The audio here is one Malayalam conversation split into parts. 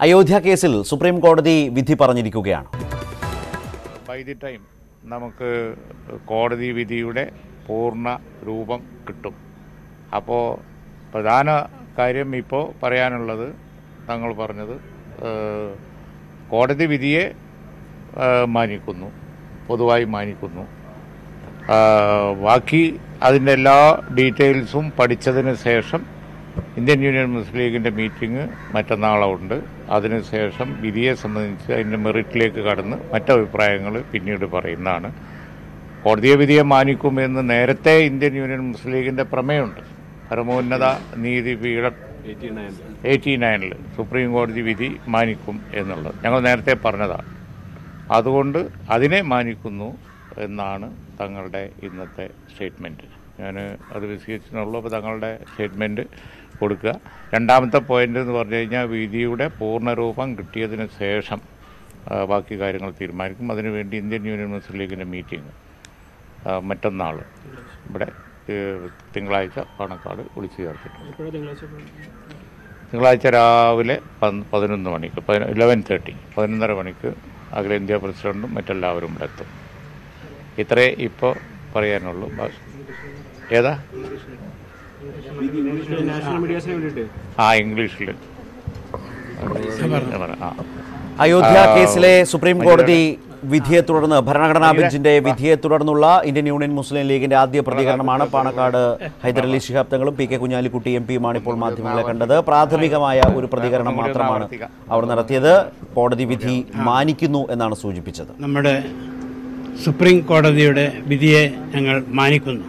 അയോധ്യ കേസിൽ സുപ്രീം കോടതി വിധി പറഞ്ഞിരിക്കുകയാണ് ബൈ ദി ടൈം നമുക്ക് കോടതി വിധിയുടെ പൂർണ്ണ രൂപം കിട്ടും അപ്പോൾ പ്രധാന കാര്യം ഇപ്പോൾ പറയാനുള്ളത് തങ്ങൾ പറഞ്ഞത് ഏഹ്, കോടതി വിധിയെ ഏഹ്, മാനിക്കുന്നു പൊതുവായി മാനിക്കുന്നു ആഹ്, ബാക്കി അതിൻ്റെ എല്ലാ ഡീറ്റെയിൽസും പഠിച്ചതിന് ശേഷം ഇന്ത്യൻ യൂണിയൻ മുസ്ലിം ലീഗിൻ്റെ മീറ്റിംഗ് മറ്റന്നാളുണ്ട് അതിനുശേഷം വിധിയെ സംബന്ധിച്ച് അതിൻ്റെ മെറിറ്റിലേക്ക് കടന്ന് മറ്റഭിപ്രായങ്ങൾ പിന്നീട് പറയുന്നതാണ് കോടതിയെ വിധിയെ മാനിക്കുമെന്ന് നേരത്തെ ഇന്ത്യൻ യൂണിയൻ മുസ്ലിം ലീഗിൻ്റെ പ്രമേയമുണ്ട് പരമോന്നത നീതിപീഠം എയ്റ്റി നയനിൽ സുപ്രീം കോടതി വിധി മാനിക്കും എന്നുള്ളത് ഞങ്ങൾ നേരത്തെ പറഞ്ഞതാണ് അതുകൊണ്ട് അതിനെ മാനിക്കുന്നു എന്നാണ് തങ്ങളുടെ ഇന്നത്തെ സ്റ്റേറ്റ്മെൻറ്റ് ഞാൻ അത് വിശദീകരിച്ചിട്ടുള്ളൂ അപ്പോൾ തങ്ങളുടെ സ്റ്റേറ്റ്മെൻറ്റ് കൊടുക്കുക രണ്ടാമത്തെ പോയിന്റ് എന്ന് പറഞ്ഞു കഴിഞ്ഞാൽ വിധിയുടെ പൂർണ്ണരൂപം കിട്ടിയതിന് ശേഷം ആ, ബാക്കി കാര്യങ്ങൾ തീരുമാനിക്കും അതിനുവേണ്ടി ഇന്ത്യൻ യൂണിയൻ മുസ്ലിം ലീഗിൻ്റെ മീറ്റിംഗ് മറ്റന്നാൾ ഇവിടെ ഏഹ്, തിങ്കളാഴ്ച പാണക്കാട് വിളിച്ചു ചേർത്തിട്ടുണ്ട് തിങ്കളാഴ്ച രാവിലെ പന്ത് പതിനൊന്ന് മണിക്ക് ഇലവൻ തേർട്ടി പതിനൊന്നര മണിക്ക് അഖിലേന്ത്യാ പ്രസിഡന്റും മറ്റെല്ലാവരും ഇവിടെ എത്തും ഇത്രേ ഇപ്പോൾ പറയാനുള്ളൂ ബാ- ഏതാ നാഷണൽ മീഡിയാസിന് വേണ്ടിയിട്ട് ആ ഇംഗ്ലീഷിൽ ആ അയോധ്യ കേസിലെ സുപ്രീം കോടതി വിധിയെ തുടർന്ന് ഭരണഘടനാ ബെഞ്ചിന്റെ വിധിയെ തുടർന്നുള്ള ഇന്ത്യൻ യൂണിയൻ മുസ്ലിം ലീഗിന്റെ ആദ്യ പ്രതികരണമാണ് പാണക്കാട് ഹൈദരലി ശിഹാബ് തങ്ങളും പി കെ കുഞ്ഞാലിക്കുട്ടി എം പിയുമാണ് ഇപ്പോൾ മാധ്യമങ്ങളെ കണ്ടത് പ്രാഥമികമായ ഒരു പ്രതികരണം മാത്രമാണ് അവർ നടത്തിയത് കോടതി വിധി മാനിക്കുന്നു എന്നാണ് സൂചിപ്പിച്ചത് നമ്മുടെ സുപ്രീം കോടതിയുടെ വിധിയെ ഞങ്ങൾ മാനിക്കുന്നു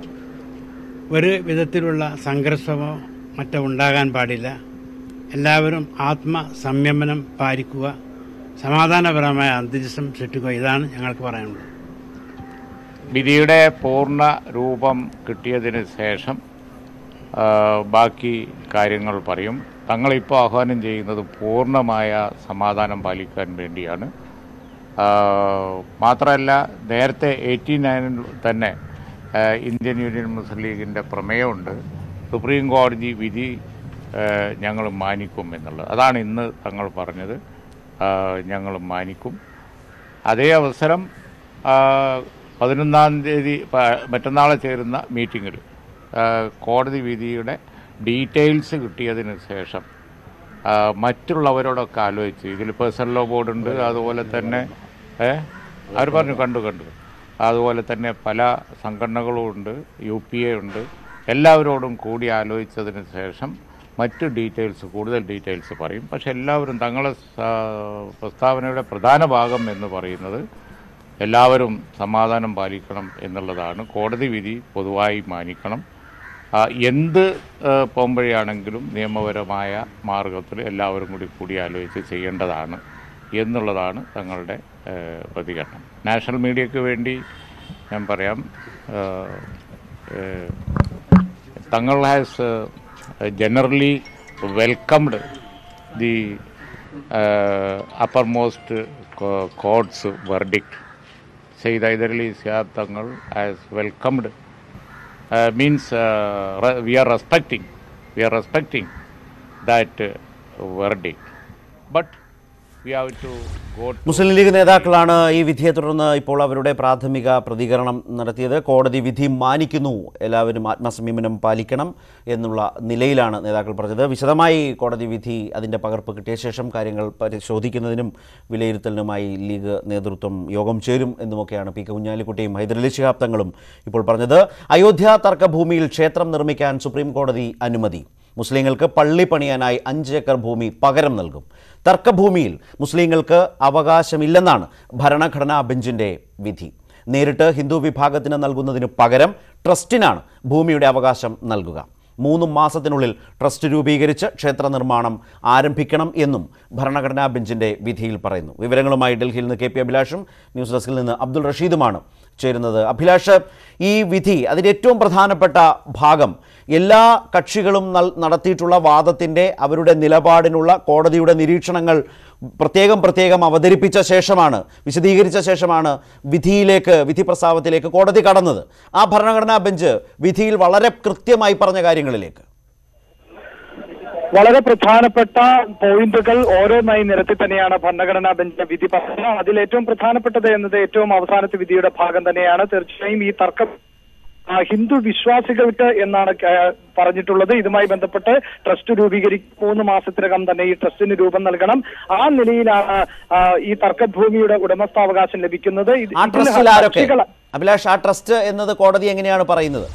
ഒരു വിധത്തിലുള്ള സംഘർഷമോ മറ്റോ ഉണ്ടാകാൻ പാടില്ല എല്ലാവരും ആത്മസംയമനം പാലിക്കുക സമാധാനപരമായ അന്തരീക്ഷം സൃഷ്ടിക്കുക ഇതാണ് ഞങ്ങൾക്ക് പറയാനുള്ളത് വിധിയുടെ പൂർണ്ണ രൂപം കിട്ടിയതിന് ശേഷം ആ, ബാക്കി കാര്യങ്ങൾ പറയും തങ്ങളിപ്പോൾ ആഹ്വാനം ചെയ്യുന്നത് പൂർണ്ണമായ സമാധാനം പാലിക്കാൻ വേണ്ടിയാണ് ആ, മാത്രമല്ല നേരത്തെ എയ്റ്റി നയനിൽ തന്നെ ആ, ഇന്ത്യൻ യൂണിയൻ മുസ്ലിം ലീഗിൻ്റെ പ്രമേയമുണ്ട് സുപ്രീം കോടതി വിധി ഞങ്ങൾ മാനിക്കും എന്നുള്ളത് അതാണ് ഇന്ന് തങ്ങൾ പറഞ്ഞത് ഞങ്ങൾ മാനിക്കും അതേ അവസരം ആ, പതിനൊന്നാം തീയതി പ- മറ്റന്നാളെ ചേരുന്ന മീറ്റിങ്ങിൽ കോടതി വിധിയുടെ ഡീറ്റെയിൽസ് കിട്ടിയതിന് ശേഷം ആ, മറ്റുള്ളവരോടൊക്കെ ആലോചിച്ച് ഇതിൽ പേഴ്സണൽ ലോ ബോർഡുണ്ട് അതുപോലെ തന്നെ ഏ അവർ പറഞ്ഞു കണ്ടു കണ്ടു അതുപോലെ തന്നെ പല സംഘടനകളും ഉണ്ട് യു പി എ ഉണ്ട് എല്ലാവരോടും കൂടി ആലോചിച്ചതിന് ശേഷം മറ്റ് ഡീറ്റെയിൽസ് കൂടുതൽ ഡീറ്റെയിൽസ് പറയും പക്ഷെ എല്ലാവരും തങ്ങളെ സ- പ്രസ്താവനയുടെ പ്രധാന ഭാഗം എന്ന് പറയുന്നത് എല്ലാവരും സമാധാനം പാലിക്കണം എന്നുള്ളതാണ് കോടതി വിധി പൊതുവായി മാനിക്കണം ആ, എന്ത് ആ, പോംവഴിയാണെങ്കിലും നിയമപരമായ മാർഗത്തിൽ എല്ലാവരും കൂടി കൂടി ആലോചിച്ച് ചെയ്യേണ്ടതാണ് എന്നുള്ളതാണ് തങ്ങളുടെ ആ, പ്രതികരണം നാഷണൽ മീഡിയയ്ക്ക് വേണ്ടി ഞാൻ പറയാം ah, uh, Thangal has generally welcomed the uppermost court's verdict Syed Hyderali Shihab Thangal has welcomed uh, means uh, re- we are respecting we are respecting that uh, verdict but we have to go to Muslim League നേതാക്കളാണ് ഈ വിധിയെ തുടർന്ന് ഇപ്പോൾ അവരുടെ പ്രാഥമിക പ്രതികരണം നടത്തിയത് കോടതി വിധി മാനിക്കുന്നു എല്ലാവരും ആത്മസംയമനം പാലിക്കണം എന്നുള്ള നിലയിലാണ് നേതാക്കൾ പറഞ്ഞത് വിശദമായി കോടതി വിധി അതിൻ്റെ പകർപ്പ് കിട്ടിയ ശേഷം കാര്യങ്ങൾ പരിശോധിക്കുന്നതിനും വിലയിരുത്തലിനുമായി ലീഗ് നേതൃത്വം യോഗം ചേരും എന്നുമൊക്കെയാണ് പി കെ കുഞ്ഞാലിക്കുട്ടിയും ഹൈദരലി ശിഹാബ് തങ്ങളും ഇപ്പോൾ പറഞ്ഞത് അയോധ്യ തർക്കഭൂമിയിൽ ക്ഷേത്രം നിർമ്മിക്കാൻ സുപ്രീം കോടതി അനുമതി മുസ്ലിങ്ങൾക്ക് പള്ളി പണിയാനായി അഞ്ച് ഏക്കർ ഭൂമി പകരം നൽകും തർക്കഭൂമിയിൽ മുസ്ലിങ്ങൾക്ക് അവകാശമില്ലെന്നാണ് ഭരണഘടനാ ബെഞ്ചിൻ്റെ വിധി നേരിട്ട് ഹിന്ദു വിഭാഗത്തിന് നൽകുന്നതിന് പകരം ട്രസ്റ്റിനാണ് ഭൂമിയുടെ അവകാശം നൽകുക മൂന്ന് മാസത്തിനുള്ളിൽ ട്രസ്റ്റ് രൂപീകരിച്ച് ക്ഷേത്ര നിർമ്മാണം ആരംഭിക്കണം എന്നും ഭരണഘടനാ ബെഞ്ചിൻ്റെ വിധിയിൽ പറയുന്നു വിവരങ്ങളുമായി ഡൽഹിയിൽ നിന്ന് കെ പി അഭിലാഷും ന്യൂസ് ഡെസ്കിൽ നിന്ന് അബ്ദുൾ റഷീദുമാണ് ചേരുന്നത് അഭിലാഷ് ഈ വിധി അതിൻ്റെ ഏറ്റവും പ്രധാനപ്പെട്ട ഭാഗം എല്ലാ കക്ഷികളും നൽ- നടത്തിയിട്ടുള്ള വാദത്തിൻ്റെ അവരുടെ നിലപാടിനുള്ള കോടതിയുടെ നിരീക്ഷണങ്ങൾ പ്രത്യേകം പ്രത്യേകം അവതരിപ്പിച്ച ശേഷമാണ് വിശദീകരിച്ച ശേഷമാണ് വിധിയിലേക്ക് വിധി പ്രസ്താവത്തിലേക്ക് കോടതി കടന്നത് ആ ഭരണഘടനാ ബെഞ്ച് വിധിയിൽ വളരെ കൃത്യമായി പറഞ്ഞ കാര്യങ്ങളിലേക്ക് വളരെ പ്രധാനപ്പെട്ട പോയിന്റുകൾ ഓരോന്നായി നിരത്തി തന്നെയാണ് ഭരണഘടനാ ബെഞ്ച് വിധി പറഞ്ഞത് അതിൽ ഏറ്റവും പ്രധാനപ്പെട്ടത് എന്നത് ഏറ്റവും അവസാനത്തെ വിധിയുടെ ഭാഗം തന്നെയാണ് തീർച്ചയായും ഈ തർക്കം ആ, ഹിന്ദു വിശ്വാസികൾക്ക് എന്നാണ് ക- പറഞ്ഞിട്ടുള്ളത് ഇതുമായി ബന്ധപ്പെട്ട് ട്രസ്റ്റ് രൂപീകരിക്കും മൂന്ന് മാസത്തിനകം തന്നെ ഈ ട്രസ്റ്റിന് രൂപം നൽകണം ആ നിലയിലാണ് ആ, ഈ തർക്കഭൂമിയുടെ ഉടമസ്ഥാവകാശം ലഭിക്കുന്നത് ഇത് ആ ഇതിൽ ട്രസ്റ്റിൽ ആരൊക്കെ കക്ഷികൾ- അഭിലാഷ് ആ ട്രസ്റ്റ് എന്നത് കോടതി എങ്ങനെയാണ് പറയുന്നത്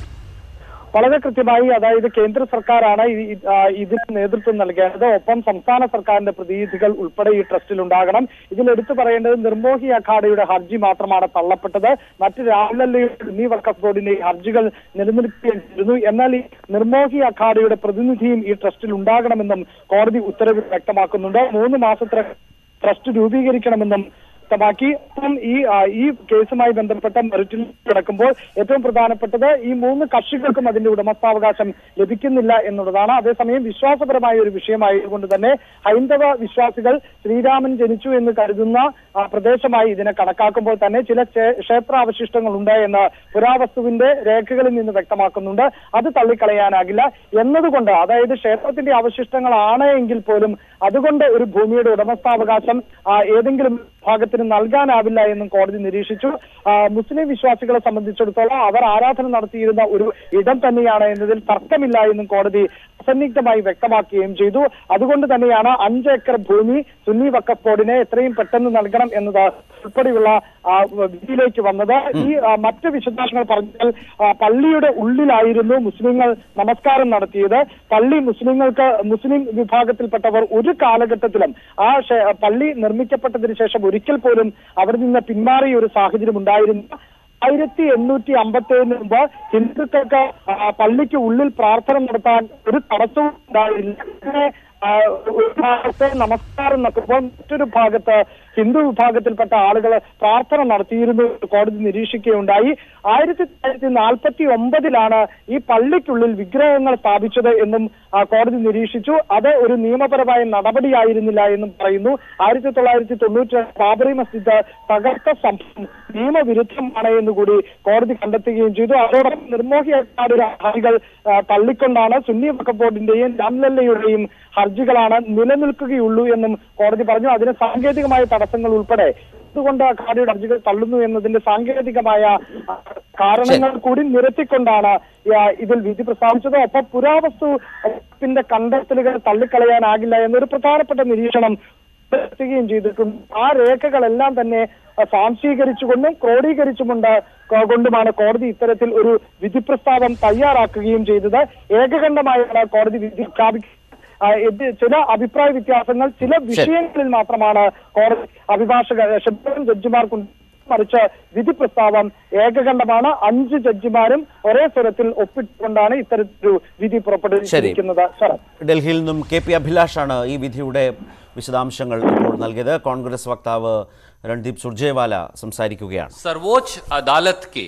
വളരെ കൃത്യമായി അതായത് കേന്ദ്ര സർക്കാരാണ് ഈ- ഈ- ആ, ഇതിന് നേതൃത്വം നൽകേണ്ടത് ഒപ്പം സംസ്ഥാന സർക്കാരിന്റെ പ്രതിനിധികൾ ഉൾപ്പെടെ ഈ ട്രസ്റ്റിൽ ഉണ്ടാകണം ഇതിൽ എടുത്തു പറയേണ്ടത് നിർമോഹി അഖാഡയുടെ ഹർജി മാത്രമാണ് തള്ളപ്പെട്ടത് മറ്റ് രാഹുലല്ലയുടെ എന്നീ വഖഫ് ബോർഡിന്റെ ഈ ഹർജികൾ നിലനിൽക്കുകയായിരുന്നു എന്നാൽ ഈ നിർമോഹി അഖാഡയുടെ പ്രതിനിധിയും ഈ ട്രസ്റ്റിൽ ഉണ്ടാകണമെന്നും കോടതി ഉത്തരവിൽ വ്യക്തമാക്കുന്നുണ്ട് മൂന്ന് മാസത്തെ ട്രസ്റ്റ് രൂപീകരിക്കണമെന്നും വ്യക്തമാക്കി ഒപ്പം ഈ ആ, ഈ കേസുമായി ബന്ധപ്പെട്ട മെറിറ്റിൽ കിടക്കുമ്പോൾ ഏറ്റവും പ്രധാനപ്പെട്ടത് ഈ മൂന്ന് കക്ഷികൾക്കും അതിന്റെ ഉടമസ്ഥാവകാശം ലഭിക്കുന്നില്ല എന്നുള്ളതാണ് അതേസമയം വിശ്വാസപരമായ ഒരു വിഷയമായതുകൊണ്ട് തന്നെ ഹൈന്ദവ വിശ്വാസികൾ ശ്രീരാമൻ ജനിച്ചു എന്ന് കരുതുന്ന ആ, പ്രദേശമായി ഇതിനെ കണക്കാക്കുമ്പോൾ തന്നെ ചില ക്ഷേ- ക്ഷേത്രാവശിഷ്ടങ്ങൾ ഉണ്ട് എന്ന് പുരാവസ്തുവിന്റെ രേഖകളിൽ നിന്ന് വ്യക്തമാക്കുന്നുണ്ട് അത് തള്ളിക്കളയാനാകില്ല എന്നതുകൊണ്ട് അതായത് ക്ഷേത്രത്തിന്റെ അവശിഷ്ടങ്ങളാണ് എങ്കിൽ പോലും അതുകൊണ്ട് ഒരു ഭൂമിയുടെ ഉടമസ്ഥാവകാശം ആ, ഏതെങ്കിലും ഭാഗത്തിന് നൽകാനാവില്ല എന്നും കോടതി നിരീക്ഷിച്ചു ആ, മുസ്ലിം വിശ്വാസികളെ സംബന്ധിച്ചിടത്തോളം അവർ ആരാധന നടത്തിയിരുന്ന ഒരു ഇടം തന്നെയാണ് എന്നതിൽ തർക്കമില്ല എന്നും കോടതി അസന്നിഗ്ധമായി വ്യക്തമാക്കുകയും ചെയ്തു അതുകൊണ്ട് തന്നെയാണ് അഞ്ച് ഏക്കർ ഭൂമി സുന്നി വക്കഫ് ബോർഡിനെ എത്രയും പെട്ടെന്ന് നൽകണം എന്നത് ഉൾപ്പെടെയുള്ള ആ, വിധിയിലേക്ക് വന്നത് ഈ ആ, മറ്റ് വിശദാംശങ്ങൾ പറഞ്ഞാൽ ആ, പള്ളിയുടെ ഉള്ളിലായിരുന്നു മുസ്ലിങ്ങൾ നമസ്കാരം നടത്തിയത് പള്ളി മുസ്ലിങ്ങൾക്ക് മുസ്ലിം വിഭാഗത്തിൽപ്പെട്ടവർ ഒരു കാലഘട്ടത്തിലും ആ ക്ഷേ- പള്ളി നിർമ്മിക്കപ്പെട്ടതിന് ശേഷം ഒരിക്കൽ പോലും അവിടെ നിന്ന് മാറിയ ഒരു സാഹചര്യം ഉണ്ടായിരുന്നു ആയിരത്തി എണ്ണൂറ്റി അമ്പത്തി ഏഴിന് മുമ്പ് ഹിന്ദുക്കൾക്ക് ആ, പള്ളിക്ക് ഉള്ളിൽ പ്രാർത്ഥന നടത്താൻ ഒരു തടസ്സവും ഉണ്ടായില്ല അങ്ങനെ, ആ, ഒരു ഭാഗത്ത് നമസ്കാരം നടക്കുമ്പോൾ മറ്റൊരു ഭാഗത്ത് ഹിന്ദു വിഭാഗത്തിൽപ്പെട്ട ആളുകൾ പ്രാർത്ഥന നടത്തിയിരുന്നു എന്ന് കോടതി നിരീക്ഷിക്കുകയുണ്ടായി ആയിരത്തി തൊള്ളായിരത്തി നാൽപ്പത്തി ഒമ്പതിലാണ് ഈ പള്ളിക്കുള്ളിൽ വിഗ്രഹങ്ങൾ സ്ഥാപിച്ചത് എന്നും ആ, കോടതി നിരീക്ഷിച്ചു അത് ഒരു നിയമപരമായ നടപടിയായിരുന്നില്ല എന്നും പറയുന്നു ആയിരത്തി തൊള്ളായിരത്തി തൊണ്ണൂറ്റി ബാബറി മസ്ജിദ് തകർത്ത സംഭവം നിയമവിരുദ്ധമാണ് എന്ന് കൂടി കോടതി കണ്ടെത്തുകയും ചെയ്തു അതോടൊപ്പം നിർമോഹി അക്കാരുടെ ഹർജികൾ ആ, തള്ളിക്കൊണ്ടാണ് സുന്നി വഖഫ് ബോർഡിന്റെയും രാംലല്ലയുടെയും ഹർജികളാണ് നിലനിൽക്കുകയുള്ളൂ എന്നും കോടതി പറഞ്ഞു അതിന് സാങ്കേതികമായ തടസ്സങ്ങൾ ഉൾപ്പെടെ എന്തുകൊണ്ട് അക്കാര്യയുടെ ഹർജികൾ തള്ളുന്നു എന്നതിന്റെ സാങ്കേതികമായ ആ, കാരണങ്ങൾ കൂടി നിരത്തിക്കൊണ്ടാണ് ആ, ഇതിൽ വിധി പ്രസ്താവിച്ചത് ഒപ്പം പുരാവസ്തു വകുപ്പിന്റെ കണ്ടെത്തലുകൾ തള്ളിക്കളയാനാകില്ല എന്നൊരു പ്രധാനപ്പെട്ട നിരീക്ഷണം എത്തുകയും ചെയ്തിട്ടുണ്ട് ആ രേഖകളെല്ലാം തന്നെ അഹ്, സ്വാംശീകരിച്ചുകൊണ്ടും ക്രോഡീകരിച്ചുകൊണ്ട് കൊ- കൊണ്ടുമാണ് കോടതി ഇത്തരത്തിൽ ഒരു വിധി പ്രസ്താവം തയ്യാറാക്കുകയും ചെയ്തത് ഏകകണ്ഠമായാണ് കോടതി വിധി പ്രഖ്യാപിക്കുന്നത് ആ, ഇത് ചില അഭിപ്രായ വ്യത്യാസങ്ങൾ ചില വിഷയങ്ങളിൽ മാത്രമാണ് കോടതി അഭിഭാഷക ഷെബ്ബൻ ജഡ്ജിമാർക്കുണ്ട് മറിച്ച് വിധി പ്രസ്താവം ഏകകണ്ഠമാണ് അഞ്ച് ജഡ്ജിമാരും ഒരേ സ്വരത്തിൽ ഒപ്പിട്ടുകൊണ്ടാണ് ഇത്തരത്തിലൊരു വിധി പുറപ്പെടുവിച്ചിരിക്കുന്നത് ശരത് ഡൽഹിയിൽ നിന്നും കെ പി അഭിലാഷാണ് ഈ വിധിയുടെ വിശദാംശങ്ങൾ ഇപ്പോൾ നൽകിയത് കോൺഗ്രസ് വക്താവ് രൺദീപ് സുർജേവാല സംസാരിക്കുകയാണ് सर्वोच्च अदालत के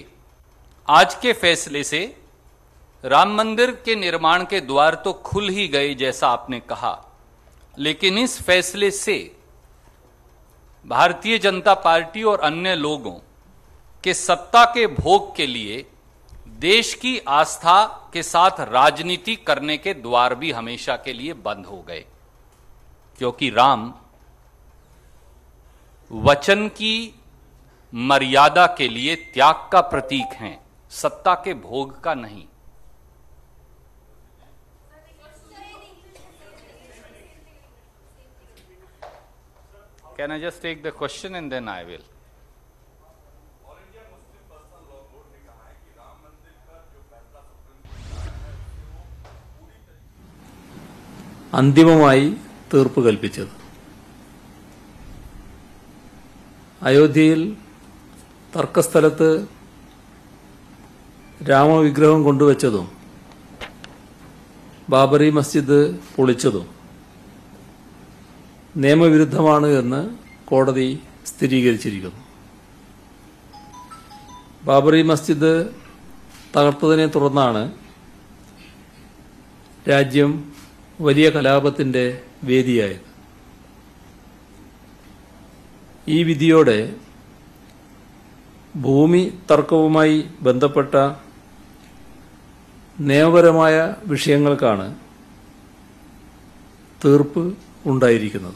आज के फैसले से राम मंदिर के निर्माण के द्वार तो खुल ही गए जैसा आपने कहा लेकिन इस फैसले से भारतीय जनता पार्टी और अन्य लोगों के सत्ता के भोग के लिए देश की आस्था के साथ राजनीति करने के द्वार भी हमेशा के लिए बंद हो गए क्योंकि राम वचन की मर्यादा के लिए त्याग का प्रतीक हैं सत्ता के भोग का नहीं Can I just take the question and then I will? അന്തിമമായി തീർപ്പ് കൽപ്പിച്ചത് അയോധ്യയിൽ തർക്കസ്ഥലത്ത് രാമവിഗ്രഹം കൊണ്ടുവച്ചതും ബാബറി മസ്ജിദ് പൊളിച്ചതും നിയമവിരുദ്ധമാണ് എന്ന് കോടതി സ്ഥിരീകരിച്ചിരിക്കുന്നു ബാബറി മസ്ജിദ് തകർത്തതിനെ തുടർന്നാണ് രാജ്യം വലിയ കലാപത്തിന്റെ വേദിയായത് ഈ വിധിയോടെ ഭൂമി തർക്കവുമായി ബന്ധപ്പെട്ട നിയമപരമായ വിഷയങ്ങൾക്കാണ് തീർപ്പ് ഉണ്ടായിരിക്കുന്നത്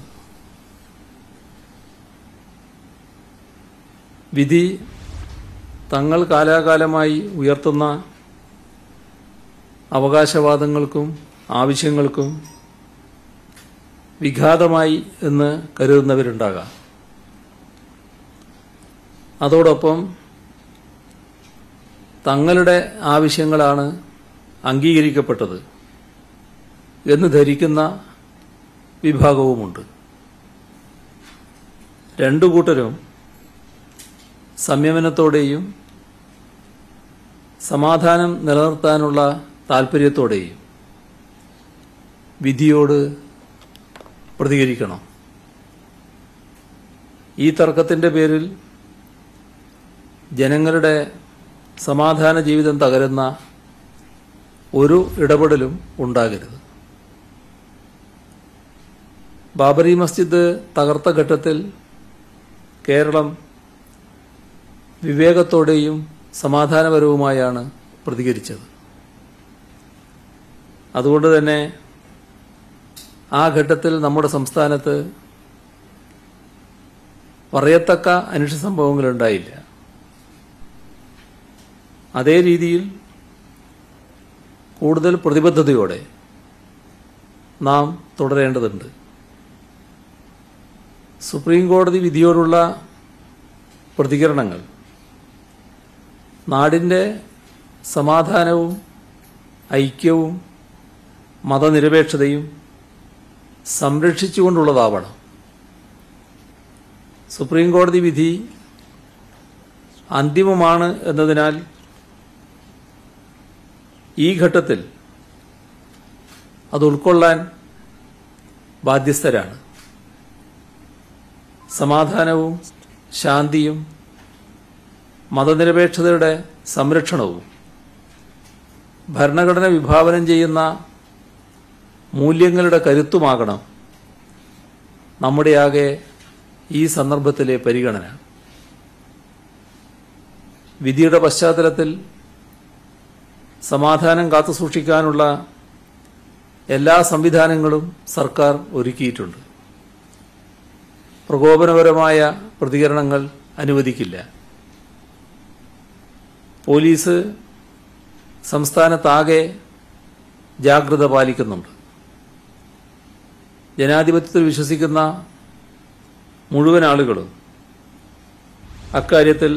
വിധി തങ്ങൾ കാലാകാലമായി ഉയർത്തുന്ന അവകാശവാദങ്ങൾക്കും ആവശ്യങ്ങൾക്കും വിഘാതമായി എന്ന് കരുതുന്നവരുണ്ടാകാം അതോടൊപ്പം തങ്ങളുടെ ആവശ്യങ്ങളാണ് അംഗീകരിക്കപ്പെട്ടത് എന്ന് ധരിക്കുന്ന വിഭാഗവുമുണ്ട് രണ്ടു കൂട്ടരും സംയമനത്തോടെയും സമാധാനം നിലനിർത്താനുള്ള താൽപ്പര്യത്തോടെയും വിധിയോട് പ്രതികരിക്കണം ഈ തർക്കത്തിൻ്റെ പേരിൽ ജനങ്ങളുടെ സമാധാന ജീവിതം തകരുന്ന ഒരു ഇടപെടലും ഉണ്ടാകരുത് ബാബറി മസ്ജിദ് തകർത്ത ഘട്ടത്തിൽ കേരളം വിവേകത്തോടെയും സമാധാനപരവുമായാണ് പ്രതികരിച്ചത് അതുകൊണ്ട് തന്നെ ആ ഘട്ടത്തിൽ നമ്മുടെ സംസ്ഥാനത്ത് പറയത്തക്ക അനിഷ്ട സംഭവങ്ങളുണ്ടായില്ല അതേ രീതിയിൽ കൂടുതൽ പ്രതിബദ്ധതയോടെ നാം തുടരേണ്ടതുണ്ട് സുപ്രീം കോടതി വിധിയോടുള്ള പ്രതികരണങ്ങൾ നാടിൻ്റെ സമാധാനവും ഐക്യവും മതനിരപേക്ഷതയും സംരക്ഷിച്ചുകൊണ്ടുള്ളതാവണം സുപ്രീം കോടതി വിധി അന്തിമമാണ് എന്നതിനാൽ ഈ ഘട്ടത്തിൽ അത് ഉൾക്കൊള്ളാൻ ബാധ്യസ്ഥരാണ് സമാധാനവും ശാന്തിയും മതനിരപേക്ഷതയുടെ സംരക്ഷണവും ഭരണഘടന വിഭാവനം ചെയ്യുന്ന മൂല്യങ്ങളുടെ കരുത്തുമാകണം നമ്മുടെയാകെ ഈ സന്ദർഭത്തിലെ പരിഗണന വിധിയുടെ പശ്ചാത്തലത്തിൽ സമാധാനം കാത്തുസൂക്ഷിക്കാനുള്ള എല്ലാ സംവിധാനങ്ങളും സർക്കാർ ഒരുക്കിയിട്ടുണ്ട് പ്രകോപനപരമായ പ്രതികരണങ്ങൾ അനുവദിക്കില്ല പോലീസ് സംസ്ഥാനത്താകെ ജാഗ്രത പാലിക്കുന്നുണ്ട് ജനാധിപത്യത്തിൽ വിശ്വസിക്കുന്ന മുഴുവൻ ആളുകളും അക്കാര്യത്തിൽ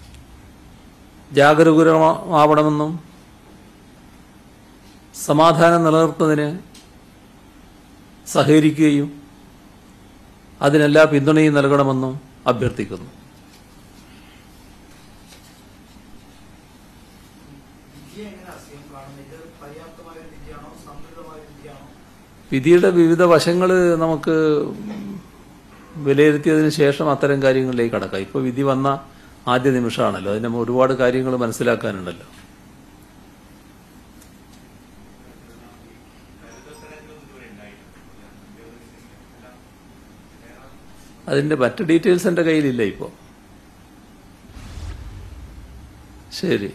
ജാഗരൂകരമാവണമെന്നും സമാധാനം നിലനിർത്തുന്നതിന് സഹകരിക്കുകയും അതിനെല്ലാ പിന്തുണയും നൽകണമെന്നും അഭ്യർത്ഥിക്കുന്നു വിധിയുടെ വിവിധ വശങ്ങൾ നമുക്ക് വിലയിരുത്തിയതിന് ശേഷം അത്തരം കാര്യങ്ങളിലേക്ക് കടക്കാം ഇപ്പോൾ വിധി വന്ന ആദ്യ നിമിഷമാണല്ലോ അതിന് ഒരുപാട് കാര്യങ്ങൾ മനസ്സിലാക്കാനുണ്ടല്ലോ അതിന്റെ മറ്റ് ഡീറ്റെയിൽസ് എൻ്റെ കയ്യിലില്ല ഇപ്പോൾ ശരി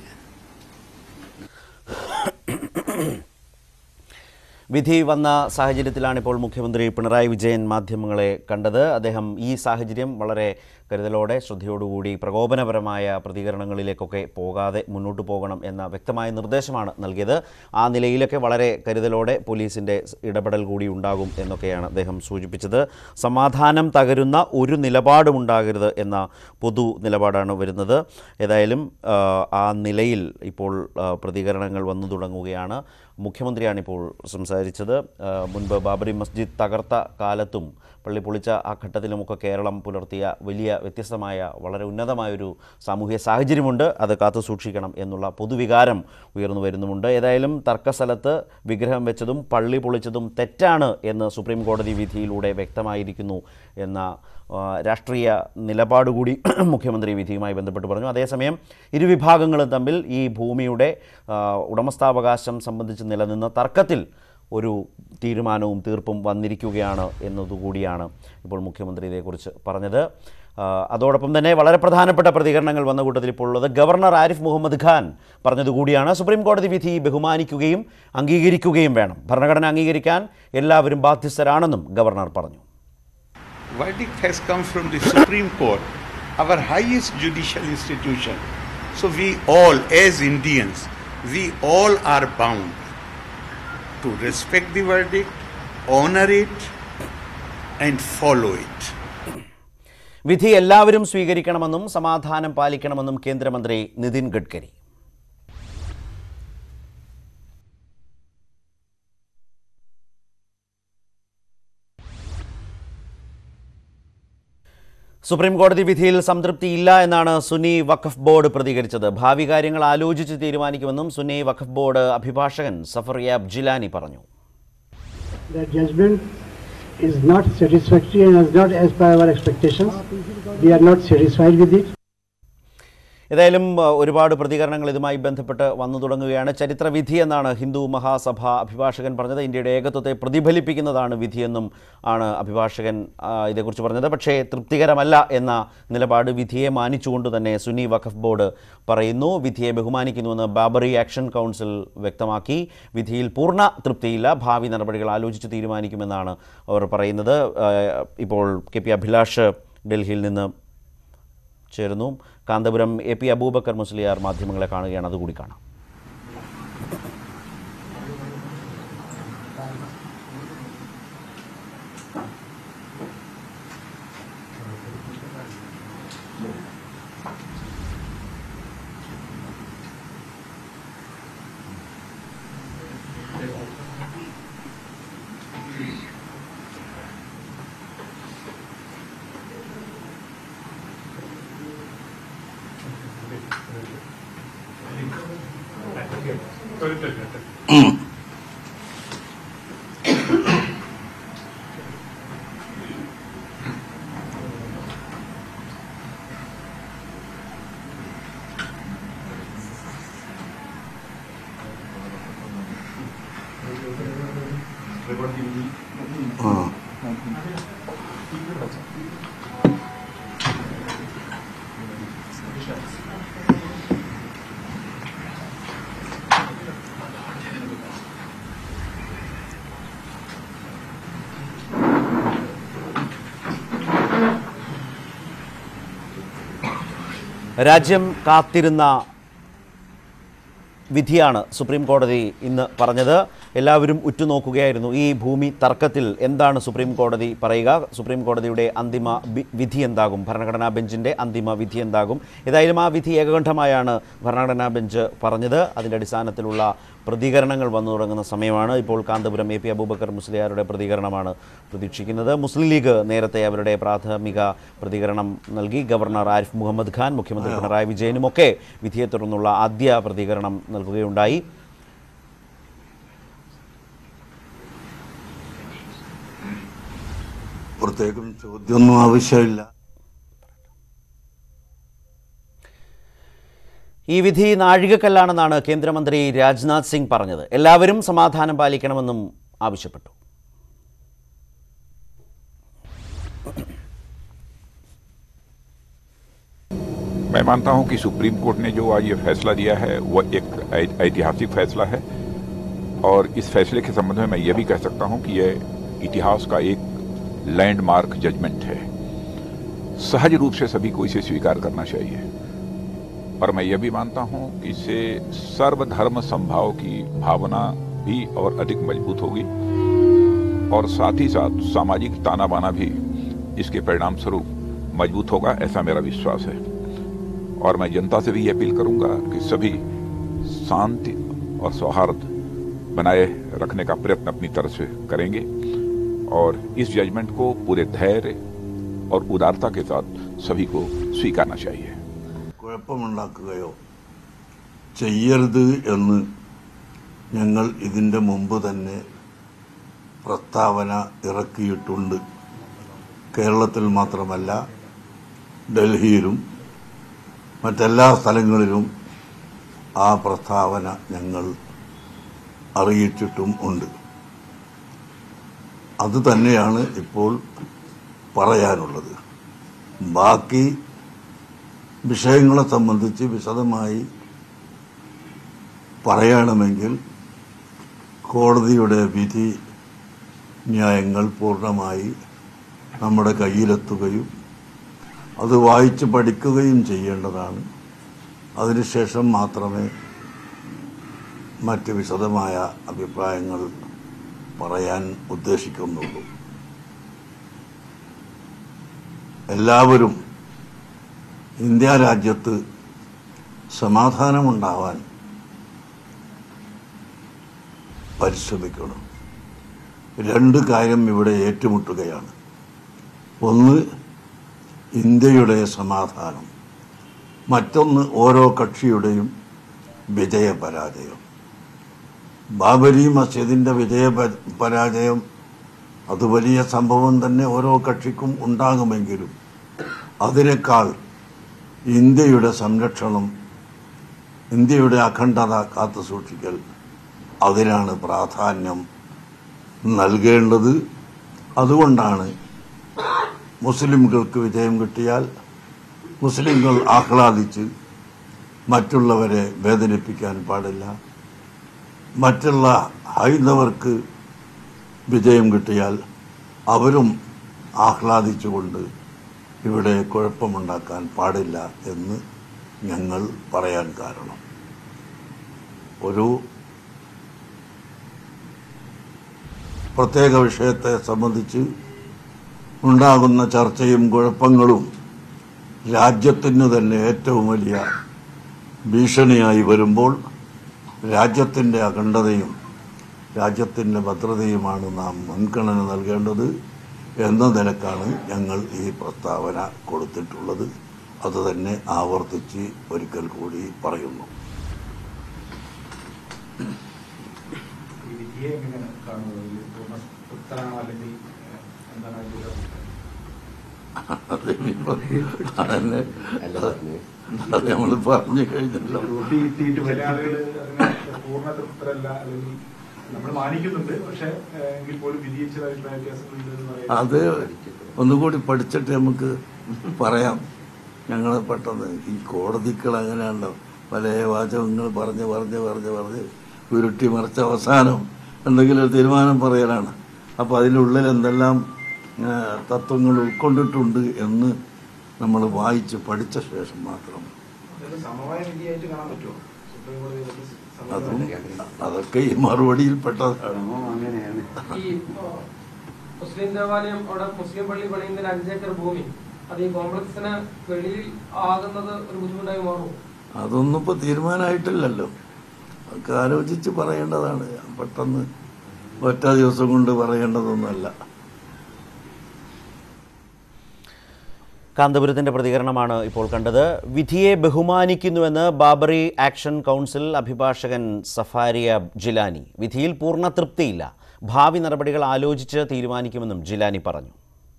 വിധി വന്ന സാഹചര്യത്തിലാണ് ഇപ്പോൾ മുഖ്യമന്ത്രി പിണറായി വിജയൻ മാധ്യമങ്ങളെ കണ്ടത് അദ്ദേഹം ഈ സാഹചര്യം വളരെ കരുതലോടെ ശ്രദ്ധയോടുകൂടി പ്രകോപനപരമായ പ്രതികരണങ്ങളിലേക്കൊക്കെ പോകാതെ മുന്നോട്ട് പോകണം എന്ന വ്യക്തമായ നിർദ്ദേശമാണ് നൽകിയത് ആ നിലയിലൊക്കെ വളരെ കരുതലോടെ പോലീസിൻ്റെ ഇടപെടൽ കൂടി ഉണ്ടാകും എന്നൊക്കെയാണ് അദ്ദേഹം സൂചിപ്പിച്ചത് സമാധാനം തകരുന്ന ഒരു നിലപാടും ഉണ്ടാകരുത് എന്ന പൊതു നിലപാടാണ് വരുന്നത് ഏതായാലും ആ, ആ നിലയിൽ ഇപ്പോൾ ആ, പ്രതികരണങ്ങൾ വന്നു തുടങ്ങുകയാണ് മുഖ്യമന്ത്രിയാണിപ്പോൾ സംസാരിച്ചത് ആ, മുൻപ് ബാബറി മസ്ജിദ് തകർത്ത കാലത്തും പള്ളി പൊളിച്ച ആ ഘട്ടത്തിലുമൊക്കെ കേരളം പുലർത്തിയ വലിയ വ്യത്യസ്തമായ വളരെ ഉന്നതമായൊരു സാമൂഹ്യ സാഹചര്യമുണ്ട് അത് കാത്തു സൂക്ഷിക്കണം എന്നുള്ള പൊതുവികാരം ഉയർന്നു വരുന്നുമുണ്ട് ഏതായാലും തർക്കസ്ഥലത്ത് വിഗ്രഹം വെച്ചതും പള്ളി പൊളിച്ചതും തെറ്റാണ് എന്ന് സുപ്രീം കോടതി വിധിയിലൂടെ വ്യക്തമായിരിക്കുന്നു എന്ന ആ, രാഷ്ട്രീയ നിലപാട് കൂടി മുഖ്യമന്ത്രി വിധിയുമായി ബന്ധപ്പെട്ട് പറഞ്ഞു അതേസമയം ഇരുവിഭാഗങ്ങളും തമ്മിൽ ഈ ഭൂമിയുടെ ആ, ഉടമസ്ഥാവകാശം സംബന്ധിച്ച് നിലനിന്ന തർക്കത്തിൽ ഒരു തീരുമാനവും തീർപ്പും വന്നിരിക്കുകയാണ് എന്നതുകൂടിയാണ് ഇപ്പോൾ മുഖ്യമന്ത്രി ഇതേക്കുറിച്ച് പറഞ്ഞത് ആ, അതോടൊപ്പം തന്നെ വളരെ പ്രധാനപ്പെട്ട പ്രതികരണങ്ങൾ വന്ന കൂട്ടത്തിൽ ഇപ്പോൾ ഉള്ളത് ഗവർണർ ആരിഫ് മുഹമ്മദ് ഖാൻ പറഞ്ഞതുകൂടിയാണ് സുപ്രീം കോടതി വിധി ബഹുമാനിക്കുകയും അംഗീകരിക്കുകയും വേണം ഭരണഘടന അംഗീകരിക്കാൻ എല്ലാവരും ബാധ്യസ്ഥരാണെന്നും ഗവർണർ പറഞ്ഞു verdict has come from the Supreme Court, our highest judicial institution. So we all, as Indians, we all are bound to respect the verdict, honor it, and follow it. വിധി എല്ലാവരും സ്വീകരിക്കണമെന്നും സമാധാനം പാലിക്കണമെന്നും കേന്ദ്രമന്ത്രി നിതിൻ ഗഡ്കരി സുപ്രീം കോടതി വിധിയിൽ സംതൃപ്തിയില്ല എന്നാണ് സുന്നി വഖഫ് ബോർഡ് പ്രതികരിച്ചത് ഭാവി കാര്യങ്ങൾ ആലോചിച്ച് തീരുമാനിക്കുമെന്നും സുന്നി വഖഫ് ബോർഡ് അഭിഭാഷകൻ സഫറിയാബ് ജിലാനി പറഞ്ഞു The judgment is not satisfactory and is not as per our expectations. We are not satisfied with it. ഏതായാലും ആ, ഒരുപാട് പ്രതികരണങ്ങൾ ഇതുമായി ബന്ധപ്പെട്ട് വന്നു തുടങ്ങുകയാണ് ചരിത്രവിധി എന്നാണ് ഹിന്ദു മഹാസഭ അഭിഭാഷകൻ പറഞ്ഞത് ഇന്ത്യയുടെ ഏകത്വത്തെ പ്രതിഫലിപ്പിക്കുന്നതാണ് വിധിയെന്നും ആണ് അഭിഭാഷകൻ ആ, ഇതേക്കുറിച്ച് പറഞ്ഞത് പക്ഷേ തൃപ്തികരമല്ല എന്ന നിലപാട് വിധിയെ മാനിച്ചുകൊണ്ട് തന്നെ സുന്നി വഖഫ് ബോർഡ് പറയുന്നു വിധിയെ ബഹുമാനിക്കുന്നുവെന്ന് ബാബറി ആക്ഷൻ കൗൺസിൽ വ്യക്തമാക്കി വിധിയിൽ പൂർണ്ണ തൃപ്തിയില്ല ഭാവി നടപടികൾ ആലോചിച്ച് തീരുമാനിക്കുമെന്നാണ് അവർ പറയുന്നത് ആ, ഇപ്പോൾ കെ പി അഭിലാഷ് ഡൽഹിയിൽ നിന്ന് ചേരുന്നു കാന്തപുരം എ പി അബൂബക്കർ മുസ്ലിയാർ മാധ്യമങ്ങളെ കാണുകയാണ് അതുകൂടി കാണാം രാജ്യം കാത്തിരുന്ന വിധിയാണ് സുപ്രീം കോടതി ഇന്ന് പറഞ്ഞത് എല്ലാവരും ഉറ്റുനോക്കുകയായിരുന്നു ഈ ഭൂമി തർക്കത്തിൽ എന്താണ് സുപ്രീം കോടതി പറയുക സുപ്രീം കോടതിയുടെ അന്തിമ ബി- വിധി എന്താകും ഭരണഘടനാ ബെഞ്ചിൻ്റെ അന്തിമ വിധി എന്താകും ഏതായാലും ആ വിധി ഏകകണ്ഠമായാണ് ഭരണഘടനാ ബെഞ്ച് പറഞ്ഞത് അതിൻ്റെ അടിസ്ഥാനത്തിലുള്ള പ്രതികരണങ്ങൾ വന്നു തുടങ്ങുന്ന സമയമാണ് ഇപ്പോൾ കാന്തപുരം എ പി അബൂബക്കർ മുസ്ലിയാരുടെ പ്രതികരണമാണ് പ്രതീക്ഷിക്കുന്നത് മുസ്ലിം ലീഗ് നേരത്തെ അവരുടെ പ്രാഥമിക പ്രതികരണം നൽകി ഗവർണർ ആരിഫ് മുഹമ്മദ് ഖാൻ മുഖ്യമന്ത്രി പിണറായി വിജയനുമൊക്കെ വിധിയെ തുടർന്നുള്ള ആദ്യ പ്രതികരണം നൽകുകയുണ്ടായി പ്രത്യേകം ചോദ്യമൊന്നും ആവശ്യമില്ല ഈ വിധി നാഴികക്കല്ലാണെന്നാണ് കേന്ദ്രമന്ത്രി രാജ്നാഥ് സിംഗ് പറഞ്ഞത് എല്ലാവരും സമാധാനം പാലിക്കണമെന്നും ആവശ്യപ്പെട്ടു मैं मानता हूं कि सुप्रीम कोर्ट ने जो आज ये फैसला दिया है वह एक ऐ- ऐतिहासिक फैसला है और इस फैसले के संबंध में मैं ये भी कह सकता हूं कि यह इतिहास का एक लैंडमार्क जजमेंट है सहज रूप से सभी को इसे स्वीकार करना चाहिए और मैं यह भी मानता हूं कि इससे सर्वधर्म संभाव की भावना भी और अधिक मजबूत होगी और साथ ही साथ सामाजिक ताना बाना भी इसके परिणाम स्वरूप मजबूत होगा ऐसा मेरा विश्वास है और मैं जनता से भी ये अपील करूंगा कि सभी शांति और सौहार्द बनाए रखने का प्रयत्न अपनी तरफ से करेंगे और इस जजमेंट को पूरे धैर्य और उदारता के साथ सभी को स्वीकारना चाहिए കുഴപ്പമുണ്ടാക്കുകയോ ചെയ്യരുത് എന്ന് ഞങ്ങൾ ഇതിൻ്റെ മുമ്പ് തന്നെ പ്രസ്താവന ഇറക്കിയിട്ടുണ്ട് കേരളത്തിൽ മാത്രമല്ല ഡൽഹിയിലും മറ്റെല്ലാ സ്ഥലങ്ങളിലും ആ പ്രസ്താവന ഞങ്ങൾ അറിയിച്ചിട്ടും ഉണ്ട് അത് തന്നെയാണ് ഇപ്പോൾ പറയാനുള്ളത് ബാക്കി വിഷയങ്ങളെ സംബന്ധിച്ച് വിശദമായി പറയണമെങ്കിൽ കോടതിയുടെ വിധി ന്യായങ്ങൾ പൂർണ്ണമായി നമ്മുടെ കയ്യിലെത്തുകയും അത് വായിച്ച് പഠിക്കുകയും ചെയ്യേണ്ടതാണ് അതിനുശേഷം മാത്രമേ മറ്റ് വിശദമായ അഭിപ്രായങ്ങൾ പറയാൻ ഉദ്ദേശിക്കുന്നുള്ളൂ എല്ലാവരും ഇന്ത്യ രാജ്യത്ത് സമാധാനമുണ്ടാവാൻ പരിശ്രമിക്കണം രണ്ട് കാര്യം ഇവിടെ ഏറ്റുമുട്ടുകയാണ് ഒന്ന് ഇന്ത്യയുടെ സമാധാനം മറ്റൊന്ന് ഓരോ കക്ഷിയുടെയും വിജയപരാജയം ബാബരി മസ്ജിദിൻ്റെ വിജയ പ- പരാജയം അത് വലിയ സംഭവം തന്നെ ഓരോ കക്ഷിക്കും ഉണ്ടാകുമെങ്കിലും അതിനേക്കാൾ ഇന്ത്യയുടെ സംരക്ഷണം ഇന്ത്യയുടെ അഖണ്ഡത കാത്തു സൂക്ഷിക്കൽ അതിനാണ് പ്രാധാന്യം നൽകേണ്ടത് അതുകൊണ്ടാണ് മുസ്ലിംകൾക്ക് വിജയം കിട്ടിയാൽ മുസ്ലിങ്ങൾ ആഹ്ലാദിച്ച് മറ്റുള്ളവരെ വേദനിപ്പിക്കാൻ പാടില്ല മറ്റുള്ള ഹൈന്ദവർക്ക് വിജയം കിട്ടിയാൽ അവരും ആഹ്ലാദിച്ചുകൊണ്ട് ഇവിടെ കുഴപ്പമുണ്ടാക്കാൻ പാടില്ല എന്ന് ഞങ്ങൾ പറയാൻ കാരണം ഒരു പ്രത്യേക വിഷയത്തെ സംബന്ധിച്ച് ഉണ്ടാകുന്ന ചർച്ചയും കുഴപ്പങ്ങളും രാജ്യത്തിന് തന്നെ ഏറ്റവും വലിയ ഭീഷണിയായി വരുമ്പോൾ രാജ്യത്തിൻ്റെ അഖണ്ഡതയും രാജ്യത്തിൻ്റെ ഭദ്രതയുമാണ് നാം മുൻഗണന നൽകേണ്ടത് എന്ന നിലക്കാണ് ഞങ്ങൾ ഈ പ്രസ്താവന കൊടുത്തിട്ടുള്ളത് അത് തന്നെ ആവർത്തിച്ച് ഒരിക്കൽ കൂടി പറയുന്നു ഈ വിധിയെ എങ്ങനെയാണ് കാണുന്നത് ഈ പൂർണ്ണ തൃപ്തനാണോ അല്ലെങ്കിൽ ഏഹ്, എന്താണ് അതിന്റെ ഒരു അതന്നെ അത് നമ്മൾ പറഞ്ഞു കഴിഞ്ഞല്ലോ ചില ആളുകൾ അതിനെ പൂർണ്ണ തൃപ്തരല്ല അല്ലെങ്കിൽ നമ്മൾ മാനിക്കുന്നുണ്ട് പക്ഷെ ഏഹ്, എങ്കിൽ പോലും വിധിയിച്ചത് അഭിപ്രായ വ്യത്യാസങ്ങളുണ്ടെന്ന് പറയുന്നത് അത് ഒന്നുകൂടി പഠിച്ചിട്ട് നമുക്ക് പറയാം ഞങ്ങൾ പെട്ടെന്ന് ഈ കോടതികൾ അങ്ങനെയാണല്ലോ പല വാചകങ്ങൾ പറഞ്ഞ് പറഞ്ഞ് പറഞ്ഞ് പറഞ്ഞ് ഉരുട്ടി മറിച്ച അവസാനം എന്തെങ്കിലും ഒരു തീരുമാനം പറയലാണ് അപ്പോൾ അതിനുള്ളിൽ എന്തെല്ലാം ആ, തത്വങ്ങൾ ഉൾക്കൊണ്ടിട്ടുണ്ട് എന്ന് നമ്മൾ വായിച്ച് പഠിച്ച ശേഷം മാത്രം അതൊരു സമവായ വിധിയായിട്ട് കാണാൻ പറ്റുമോ സുപ്രീം കോടതി ഇതൊക്കെ അതും സമവായ അതൊക്കെ ഈ മറുപടിയിൽ പെട്ടതാണ് ഈ ഇപ്പോ മുസ്ലിം ദേവാലയം അവിടെ മുസ്ലിം പള്ളി പണിയുന്നതിന് അഞ്ചേക്കർ ഭൂമി അത് ഈ കോംപ്ലക്സിന് വെളിയിൽ ആകുന്നത് ഒരു ബുദ്ധിമുട്ടായി മാറും അതൊന്നും ഇപ്പോൾ തീരുമാനമായിട്ടില്ലല്ലോ അതൊക്കെ ആലോചിച്ച് പറയേണ്ടതാണ് പെട്ടെന്ന് ഒറ്റ ദിവസം കൊണ്ട് പറയേണ്ടതൊന്നുമല്ല കാന്തപുരത്തിന്റെ പ്രതികരണമാണ് ഇപ്പോൾ കണ്ടത് വിധിയെ ബഹുമാനിക്കുന്നുവെന്ന് ബാബറി ആക്ഷൻ കൗൺസിൽ അഭിഭാഷകൻ സഫാരിയ ജിലാനി വിധിയിൽ പൂർണ്ണ തൃപ്തിയില്ല ഭാവി നടപടികൾ ആലോചിച്ച് തീരുമാനിക്കുമെന്നും ജിലാനി പറഞ്ഞു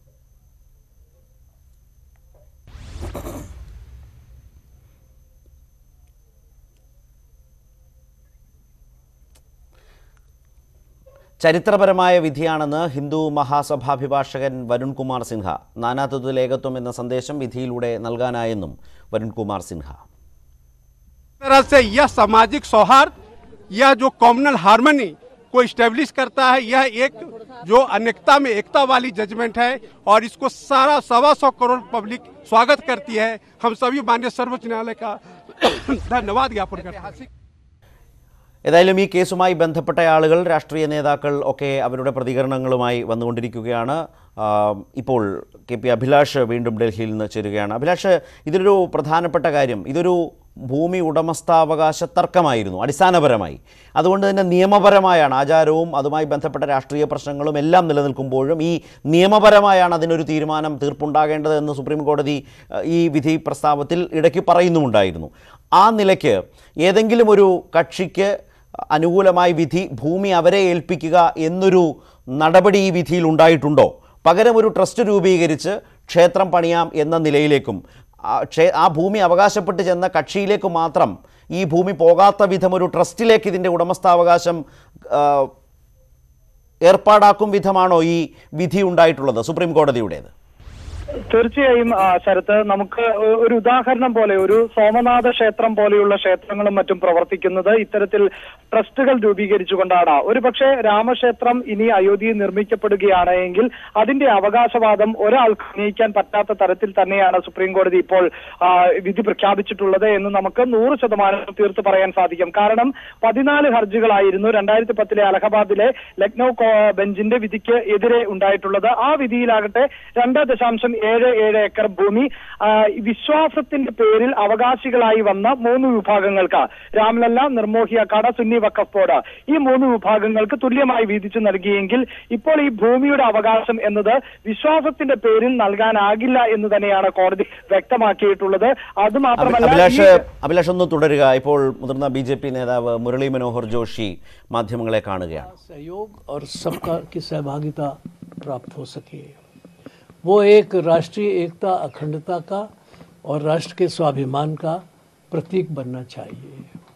ചരിത്രപരമായ വിധിയാണെന്ന് ഹിന്ദു മഹാസഭാഭിഭാഷകൻ വരുൺകുമാർ സിൻഹ നാനാത്വത്തിൽ ഏകത്വം എന്ന സന്ദേശം വിധിയിലൂടെ നൽകാനായെന്നും വരുൺകുമാർ സിൻഹ तरह से यह सामाजिक सौहार्द यह जो कॉमनल हार्मनी को इस्टेब्लिश करता है यह एक जो अनेकता में एकता वाली जजमेंट है और इसको सारा सवा सौ करोड़ पब्लिक स्वागत करती है हम सभी माननीय सर्वोच्च न्यायालय का धन्यवाद ज्ञापन करते हैं ഏതായാലും ഈ കേസുമായി ബന്ധപ്പെട്ട ആളുകൾ രാഷ്ട്രീയ നേതാക്കൾ ഒക്കെ അവരുടെ പ്രതികരണങ്ങളുമായി വന്നുകൊണ്ടിരിക്കുകയാണ് ആ, ഇപ്പോൾ കെ പി അഭിലാഷ് വീണ്ടും ഡൽഹിയിൽ നിന്ന് ചേരുകയാണ് അഭിലാഷ് ഇതിലൊരു പ്രധാനപ്പെട്ട കാര്യം ഇതൊരു ഭൂമി ഉടമസ്ഥാവകാശ തർക്കമായിരുന്നു അടിസ്ഥാനപരമായി അതുകൊണ്ട് തന്നെ നിയമപരമായാണ് ആചാരവും അതുമായി ബന്ധപ്പെട്ട രാഷ്ട്രീയ പ്രശ്നങ്ങളും എല്ലാം നിലനിൽക്കുമ്പോഴും ഈ നിയമപരമായാണ് അതിനൊരു തീരുമാനം തീർപ്പുണ്ടാകേണ്ടത് എന്ന് സുപ്രീം കോടതി ആ, ഈ വിധി പ്രസ്താവത്തിൽ ഇടയ്ക്ക് പറയുന്നുമുണ്ടായിരുന്നു ആ നിലയ്ക്ക് ഏതെങ്കിലും ഒരു കക്ഷിക്ക് അനുകൂലമായി വിധി ഭൂമി അവരെ ഏൽപ്പിക്കുക എന്നൊരു നടപടി ഈ വിധിയിൽ ഉണ്ടായിട്ടുണ്ടോ പകരം ഒരു ട്രസ്റ്റ് രൂപീകരിച്ച് ക്ഷേത്രം പണിയാം എന്ന നിലയിലേക്കും ആ ക്ഷേ ആ ഭൂമി അവകാശപ്പെട്ട് ചെന്ന കക്ഷിയിലേക്ക് മാത്രം ഈ ഭൂമി പോകാത്ത വിധം ഒരു ട്രസ്റ്റിലേക്ക് ഇതിൻ്റെ ഉടമസ്ഥാവകാശം ആ, ഏർപ്പാടാക്കും വിധമാണോ ഈ വിധി ഉണ്ടായിട്ടുള്ളത് സുപ്രീം കോടതിയുടേത് തീർച്ചയായും ആ, ശരത്ത് നമുക്ക് ഒ- ഒരു ഉദാഹരണം പോലെ ഒരു സോമനാഥ ക്ഷേത്രം പോലെയുള്ള ക്ഷേത്രങ്ങളും മറ്റും പ്രവർത്തിക്കുന്നത് ഇത്തരത്തിൽ ട്രസ്റ്റുകൾ രൂപീകരിച്ചുകൊണ്ടാണ് ഒരുപക്ഷെ രാമക്ഷേത്രം ഇനി അയോധ്യയിൽ നിർമ്മിക്കപ്പെടുകയാണ് എങ്കിൽ അതിന്റെ അവകാശവാദം ഒരാൾക്ക് ഉന്നയിക്കാൻ പറ്റാത്ത തരത്തിൽ തന്നെയാണ് സുപ്രീം കോടതി ഇപ്പോൾ ആ, വിധി പ്രഖ്യാപിച്ചിട്ടുള്ളത് എന്ന് നമുക്ക് നൂറ് ശതമാനം തീർത്ത് പറയാൻ സാധിക്കും കാരണം പതിനാല് ഹർജികളായിരുന്നു രണ്ടായിരത്തി പത്തിലെ അലഹബാദിലെ ലക്നൌ കോ- ബെഞ്ചിന്റെ വിധിക്ക് എതിരെ ഉണ്ടായിട്ടുള്ളത് ആ വിധിയിലാകട്ടെ രണ്ട് ദശാംശം ഏഴ് ഏഴ് ഏക്കർ ഭൂമി ആ, വിശ്വാസത്തിന്റെ പേരിൽ അവകാശികളായി വന്ന മൂന്ന് വിഭാഗങ്ങൾക്ക് രാംലല്ല നിർമോഹി അഖാഡ സുന്നി വഖഫ് ബോർഡ് ഈ മൂന്ന് വിഭാഗങ്ങൾക്ക് തുല്യമായി വീതിച്ചു നൽകിയെങ്കിൽ ഇപ്പോൾ ഈ ഭൂമിയുടെ അവകാശം എന്നത് വിശ്വാസത്തിന്റെ പേരിൽ നൽകാനാകില്ല എന്ന് തന്നെയാണ് കോടതി വ്യക്തമാക്കിയിട്ടുള്ളത് അത് മാത്രമല്ല അഭിലാഷ് ഈ- അഭിലാഷ് ഒന്ന് തുടരുക ഇപ്പോൾ മുതിർന്ന ബി ജെ പി നേതാവ് മുരളി മനോഹർ ജോഷി മാധ്യമങ്ങളെ കാണുകയാണ് सहयोग और सबका की सहभागिता प्राप्त हो सके वो एक राष्ट्रीय एकता अखंडता का और राष्ट्र के स्वाभिमान का प्रतीक बनना चाहिए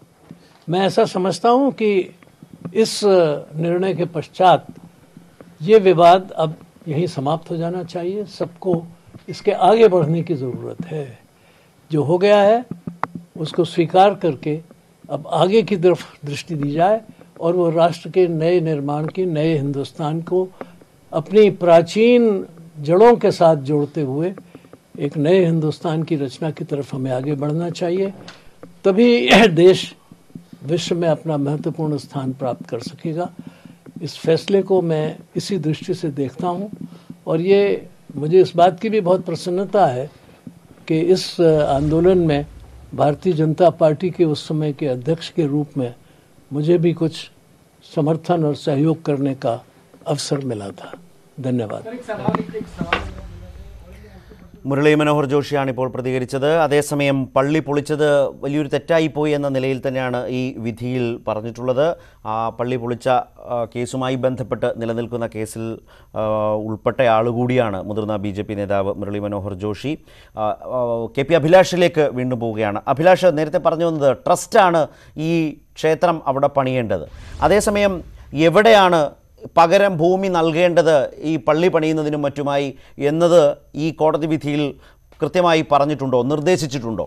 मैं ऐसा समझता हूं कि इस निर्णय के पश्चात ये विवाद अब यहीं समाप्त हो जाना चाहिए सबको इसके आगे बढ़ने की ज़रूरत है जो हो गया है उसको स्वीकार करके अब आगे की तरफ दृष्टि दी जाए और वो राष्ट्र के नए निर्माण की नए हिंदुस्तान को अपनी प्राचीन जड़ों के साथ जोड़ते हुए एक नए हिंदुस्तान की रचना की तरफ हमें आगे बढ़ना चाहिए तभी यह देश विश्व में अपना महत्वपूर्ण स्थान प्राप्त कर सकेगा इस फैसले को मैं इसी दृष्टि से देखता हूँ और ये मुझे इस बात की भी बहुत प्रसन्नता है कि इस अ, आंदोलन में भारतीय जनता पार्टी के उस समय के अध्यक्ष के रूप में मुझे भी कुछ समर्थन और सहयोग करने का अवसर मिला था धन्यवाद മുരളി മനോഹർ ജോഷിയാണ് ഇപ്പോൾ പ്രതികരിച്ചത് അതേസമയം പള്ളി പൊളിച്ചത് വലിയൊരു തെറ്റായിപ്പോയി എന്ന നിലയിൽ തന്നെയാണ് ഈ വിധിയിൽ പറഞ്ഞിട്ടുള്ളത് ആ പള്ളി പൊളിച്ച ആ, കേസുമായി ബന്ധപ്പെട്ട് നിലനിൽക്കുന്ന കേസിൽ ആ, ഉൾപ്പെട്ട ആളുകൂടിയാണ് മുതിർന്ന ബി ജെ പി നേതാവ് മുരളി മനോഹർ ജോഷി ആ, ആ, കെ പി അഭിലാഷിലേക്ക് വീണ്ടും പോവുകയാണ് അഭിലാഷ് നേരത്തെ പറഞ്ഞു വന്നത് ട്രസ്റ്റാണ് ഈ ക്ഷേത്രം അവിടെ പണിയേണ്ടത് അതേസമയം എവിടെയാണ് പകരം ഭൂമി നൽകേണ്ടത് ഈ പള്ളി പണിയുന്നതിനും മറ്റുമായി എന്നത് ഈ കോടതി വിധിയിൽ കൃത്യമായി പറഞ്ഞിട്ടുണ്ടോ നിർദ്ദേശിച്ചിട്ടുണ്ടോ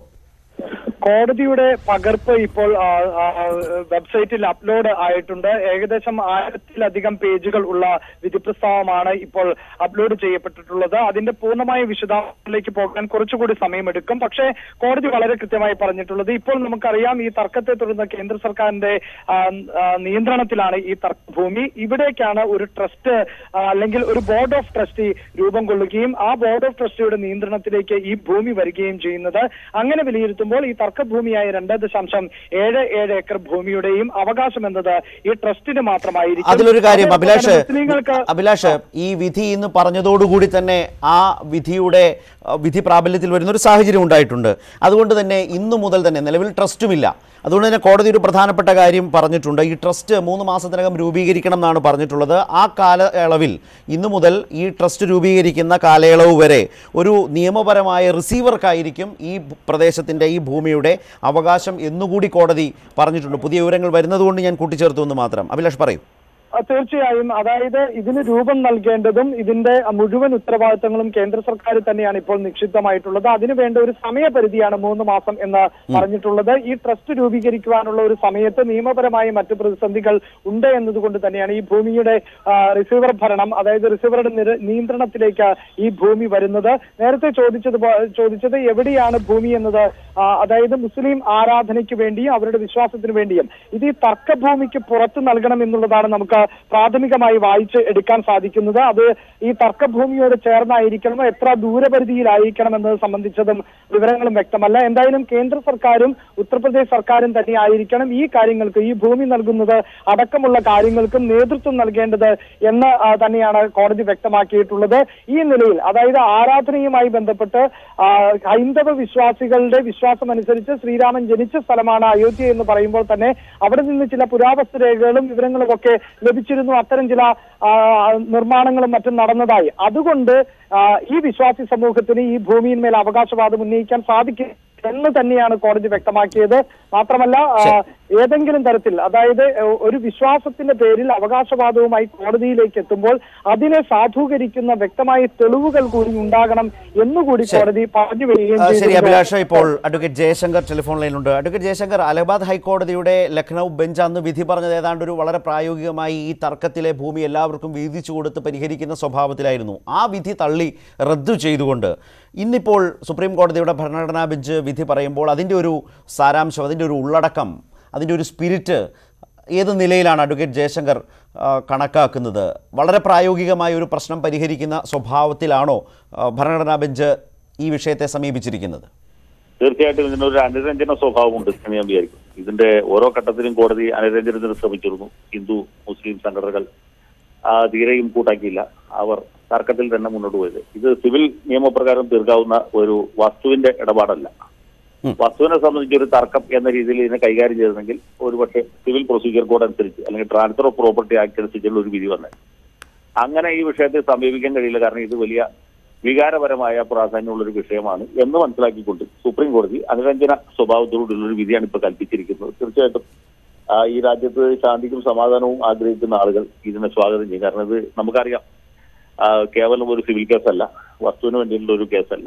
കോടതിയുടെ പകർപ്പ് ഇപ്പോൾ ആ, ആ, വെബ്സൈറ്റിൽ അപ്ലോഡ് ആയിട്ടുണ്ട് ഏകദേശം ആയിരത്തിലധികം പേജുകൾ ഉള്ള വിധി പ്രസ്താവമാണ് ഇപ്പോൾ അപ്ലോഡ് ചെയ്യപ്പെട്ടിട്ടുള്ളത് അതിന്റെ പൂർണ്ണമായ വിശദാംശങ്ങളിലേക്ക് പോകാൻ കുറച്ചുകൂടി സമയമെടുക്കും പക്ഷേ കോടതി വളരെ കൃത്യമായി പറഞ്ഞിട്ടുള്ളത് ഇപ്പോൾ നമുക്കറിയാം ഈ തർക്കത്തെ തുടർന്ന് കേന്ദ്ര സർക്കാരിന്റെ ആ, ആ, നിയന്ത്രണത്തിലാണ് ഈ തർക്കഭൂമി ഇവിടേക്കാണ് ഒരു ട്രസ്റ്റ് ആ, അല്ലെങ്കിൽ ഒരു ബോർഡ് ഓഫ് ട്രസ്റ്റി രൂപം കൊള്ളുകയും ആ ബോർഡ് ഓഫ് ട്രസ്റ്റിയുടെ നിയന്ത്രണത്തിലേക്ക് ഈ ഭൂമി വരികയും ചെയ്യുന്നത് അങ്ങനെ വിലയിരുത്തുമ്പോൾ ഈ തർക്കഭൂമിയായ രണ്ട് ദശാംശം ഏഴ് ഏഴ് ഏക്കർ ഭൂമിയുടെയും അവകാശം എന്നത് ഈ ട്രസ്റ്റിന് മാത്രമായിരിക്കും അതിലൊരു കാര്യം അതേപോലെ അഭിലാഷ് തന്നെ മുസ്ലിങ്ങൾക്ക് അഭിലാഷ് ഈ വിധി ഇന്ന് പറഞ്ഞതോടുകൂടി തന്നെ ആ വിധിയുടെ അഹ്, വിധി പ്രാബല്യത്തിൽ വരുന്ന ഒരു സാഹചര്യം ഉണ്ടായിട്ടുണ്ട് അതുകൊണ്ട് തന്നെ ഇന്നു മുതൽ തന്നെ നിലവിൽ ട്രസ്റ്റുമില്ല അതുകൊണ്ട് തന്നെ കോടതി ഒരു പ്രധാനപ്പെട്ട കാര്യം പറഞ്ഞിട്ടുണ്ട് ഈ ട്രസ്റ്റ് മൂന്ന് മാസത്തിനകം രൂപീകരിക്കണം എന്നാണ് പറഞ്ഞിട്ടുള്ളത് ആ കാലയളവിൽ ഇന്നു മുതൽ ഈ ട്രസ്റ്റ് രൂപീകരിക്കുന്ന കാലയളവ് വരെ ഒരു നിയമപരമായ റിസീവർക്കായിരിക്കും ഈ പ്രദേശത്തിൻ്റെ ഈ ഭൂമിയുടെ അവകാശം എന്നുകൂടി കോടതി പറഞ്ഞിട്ടുണ്ട് പുതിയ വിവരങ്ങൾ വരുന്നതുകൊണ്ട് ഞാൻ കൂട്ടിച്ചേർത്തു എന്ന് മാത്രം അഭിലാഷ് പറയൂ ആ, തീർച്ചയായും അതായത് ഇതിന് രൂപം നൽകേണ്ടതും ഇതിന്റെ മുഴുവൻ ഉത്തരവാദിത്തങ്ങളും കേന്ദ്ര സർക്കാർ തന്നെയാണ് ഇപ്പോൾ നിക്ഷിപ്തമായിട്ടുള്ളത് അതിനു വേണ്ട ഒരു സമയപരിധിയാണ് മൂന്ന് മാസം എന്ന് പറഞ്ഞിട്ടുള്ളത് ഈ ട്രസ്റ്റ് രൂപീകരിക്കുവാനുള്ള ഒരു സമയത്ത് നിയമപരമായ മറ്റു പ്രതിസന്ധികൾ ഉണ്ട് എന്നതുകൊണ്ട് തന്നെയാണ് ഈ ഭൂമിയുടെ ആ, റിസീവർ ഭരണം അതായത് റിസീവറുടെ നിര- നിയന്ത്രണത്തിലേക്ക് ഈ ഭൂമി വരുന്നത് നേരത്തെ ചോദിച്ചത് പോ- ചോദിച്ചത് എവിടെയാണ് ഭൂമി എന്നത് ആ, അതായത് മുസ്ലിം ആരാധനയ്ക്ക് വേണ്ടിയും അവരുടെ വിശ്വാസത്തിന് വേണ്ടിയും ഇത് ഈ തർക്കഭൂമിക്ക് പുറത്ത് നൽകണം എന്നുള്ളതാണ് നമുക്ക് പ്രാഥമികമായി വായിച്ച് എടുക്കാൻ സാധിക്കുന്നത് അത് ഈ തർക്കഭൂമിയോട് ചേർന്നായിരിക്കണമോ എത്ര ദൂരപരിധിയിലായിരിക്കണം എന്നത് സംബന്ധിച്ചതും വിവരങ്ങളും വ്യക്തമല്ല എന്തായാലും കേന്ദ്ര സർക്കാരും ഉത്തർപ്രദേശ് സർക്കാരും തന്നെ ആയിരിക്കണം ഈ കാര്യങ്ങൾക്ക് ഈ ഭൂമി നൽകുന്നത് അടക്കമുള്ള കാര്യങ്ങൾക്കും നേതൃത്വം നൽകേണ്ടത് എന്ന് ആ, തന്നെയാണ് കോടതി വ്യക്തമാക്കിയിട്ടുള്ളത് ഈ നിലയിൽ അതായത് ആരാധനയുമായി ബന്ധപ്പെട്ട് ആ, ഹൈന്ദവ വിശ്വാസികളുടെ വിശ്വാസം അനുസരിച്ച് ശ്രീരാമൻ ജനിച്ച സ്ഥലമാണ് അയോധ്യ എന്ന് പറയുമ്പോൾ തന്നെ അവിടെ നിന്ന് ചില പുരാവസ്തു രേഖകളും വിവരങ്ങളും ഒക്കെ ലഭിച്ചിരുന്നു അത്തരം ചില ആ, നിർമ്മാണങ്ങളും മറ്റും നടന്നതായി അതുകൊണ്ട് ആ, ഈ വിശ്വാസി സമൂഹത്തിന് ഈ ഭൂമിയിന്മേൽ അവകാശവാദം ഉന്നയിക്കാൻ സാധിക്കും എന്ന് തന്നെയാണ് കോടതി വ്യക്തമാക്കിയത് മാത്രമല്ല ആ, ഏതെങ്കിലും തരത്തിൽ അതായത് ഏഹ്, ഒരു വിശ്വാസത്തിന്റെ പേരിൽ അവകാശവാദവുമായി കോടതിയിലേക്ക് എത്തുമ്പോൾ അതിനെ സാധൂകരിക്കുന്ന വ്യക്തമായ തെളിവുകൾ കൂടി ഉണ്ടാകണം എന്നുകൂടി കോടതി പറഞ്ഞു വരികയും ആ, ശരി ചെയ്തിരുന്നു. അഭിലാഷ ഇപ്പോൾ അഡ്വക്കേറ്റ് ജയശങ്കർ ടെലിഫോൺ ലൈനിലുണ്ട് അഡ്വക്കേറ്റ് ജയശങ്കർ അലഹബാദ് ഹൈക്കോടതിയുടെ ലക്നൗ ബെഞ്ച് അന്ന് വിധി പറഞ്ഞത് ഏതാണ്ട് ഒരു വളരെ പ്രായോഗികമായി ഈ തർക്കത്തിലെ ഭൂമി എല്ലാവർക്കും വീതിച്ചു കൊടുത്ത് പരിഹരിക്കുന്ന സ്വഭാവത്തിലായിരുന്നു ആ വിധി തള്ളി റദ്ദു ചെയ്തുകൊണ്ട് ഇന്നിപ്പോൾ സുപ്രീം കോടതിയുടെ ഭരണഘടനാ ബെഞ്ച് വിധി പറയുമ്പോൾ അതിൻ്റെ ഒരു സാരാംശം അതിൻ്റെ ഒരു ഉള്ളടക്കം അതിൻ്റെ ഒരു സ്പിരിറ്റ് ഏത് നിലയിലാണ് അഡ്വക്കേറ്റ് ജയശങ്കർ ആ, കണക്കാക്കുന്നത് വളരെ പ്രായോഗികമായ ഒരു പ്രശ്നം പരിഹരിക്കുന്ന സ്വഭാവത്തിലാണോ ആ, ഭരണഘടനാ ബെഞ്ച് ഈ വിഷയത്തെ സമീപിച്ചിരിക്കുന്നത് തീർച്ചയായിട്ടും ഇതിനൊരു അനുരഞ്ജന സ്വഭാവമുണ്ട് എന്ന് ഞാൻ വിചാരിക്കും ഇതിന്റെ ഓരോ ഘട്ടത്തിലും കോടതി അനുരഞ്ജനത്തിന് ശ്രമിച്ചിരുന്നു ഹിന്ദു മുസ്ലിം സംഘടനകൾ ആ, തീരെയും കൂട്ടാക്കിയില്ല അവർ തർക്കത്തിൽ തന്നെ മുന്നോട്ട് പോയത് ഇത് സിവിൽ നിയമപ്രകാരം തീർക്കാവുന്ന ഒരു വസ്തുവിന്റെ ഇടപാടല്ല വസ്തുവിനെ സംബന്ധിച്ച് ഒരു തർക്കം എന്ന രീതിയിൽ ഇതിനെ കൈകാര്യം ചെയ്തിരുന്നെങ്കിൽ ഒരുപക്ഷെ സിവിൽ പ്രൊസീജിയർ കോഡ് അനുസരിച്ച് അല്ലെങ്കിൽ ട്രാൻസ്ഫർ ഓഫ് പ്രോപ്പർട്ടി ആക്ട് അനുസരിച്ചുള്ള ഒരു വിധി വന്നത് അങ്ങനെ ഈ വിഷയത്തെ സമീപിക്കാൻ കഴിയില്ല കാരണം ഇത് വലിയ വികാരപരമായ പ്രാധാന്യമുള്ള ഒരു വിഷയമാണ് എന്ന് മനസ്സിലാക്കിക്കൊണ്ട് സുപ്രീം കോടതി അനുരഞ്ജന സ്വഭാവത്തോടുള്ള ഒരു വിധിയാണ് ഇപ്പോൾ കൽപ്പിച്ചിരിക്കുന്നത് തീർച്ചയായിട്ടും ആ, ഈ രാജ്യത്ത് ശാന്തിക്കും സമാധാനവും ആഗ്രഹിക്കുന്ന ആളുകൾ ഇതിനെ സ്വാഗതം ചെയ്യും കാരണം ഇത് നമുക്കറിയാം ആ, കേവലം ഒരു സിവിൽ കേസല്ല വസ്തുവിന് വേണ്ടിയുള്ള ഒരു കേസല്ല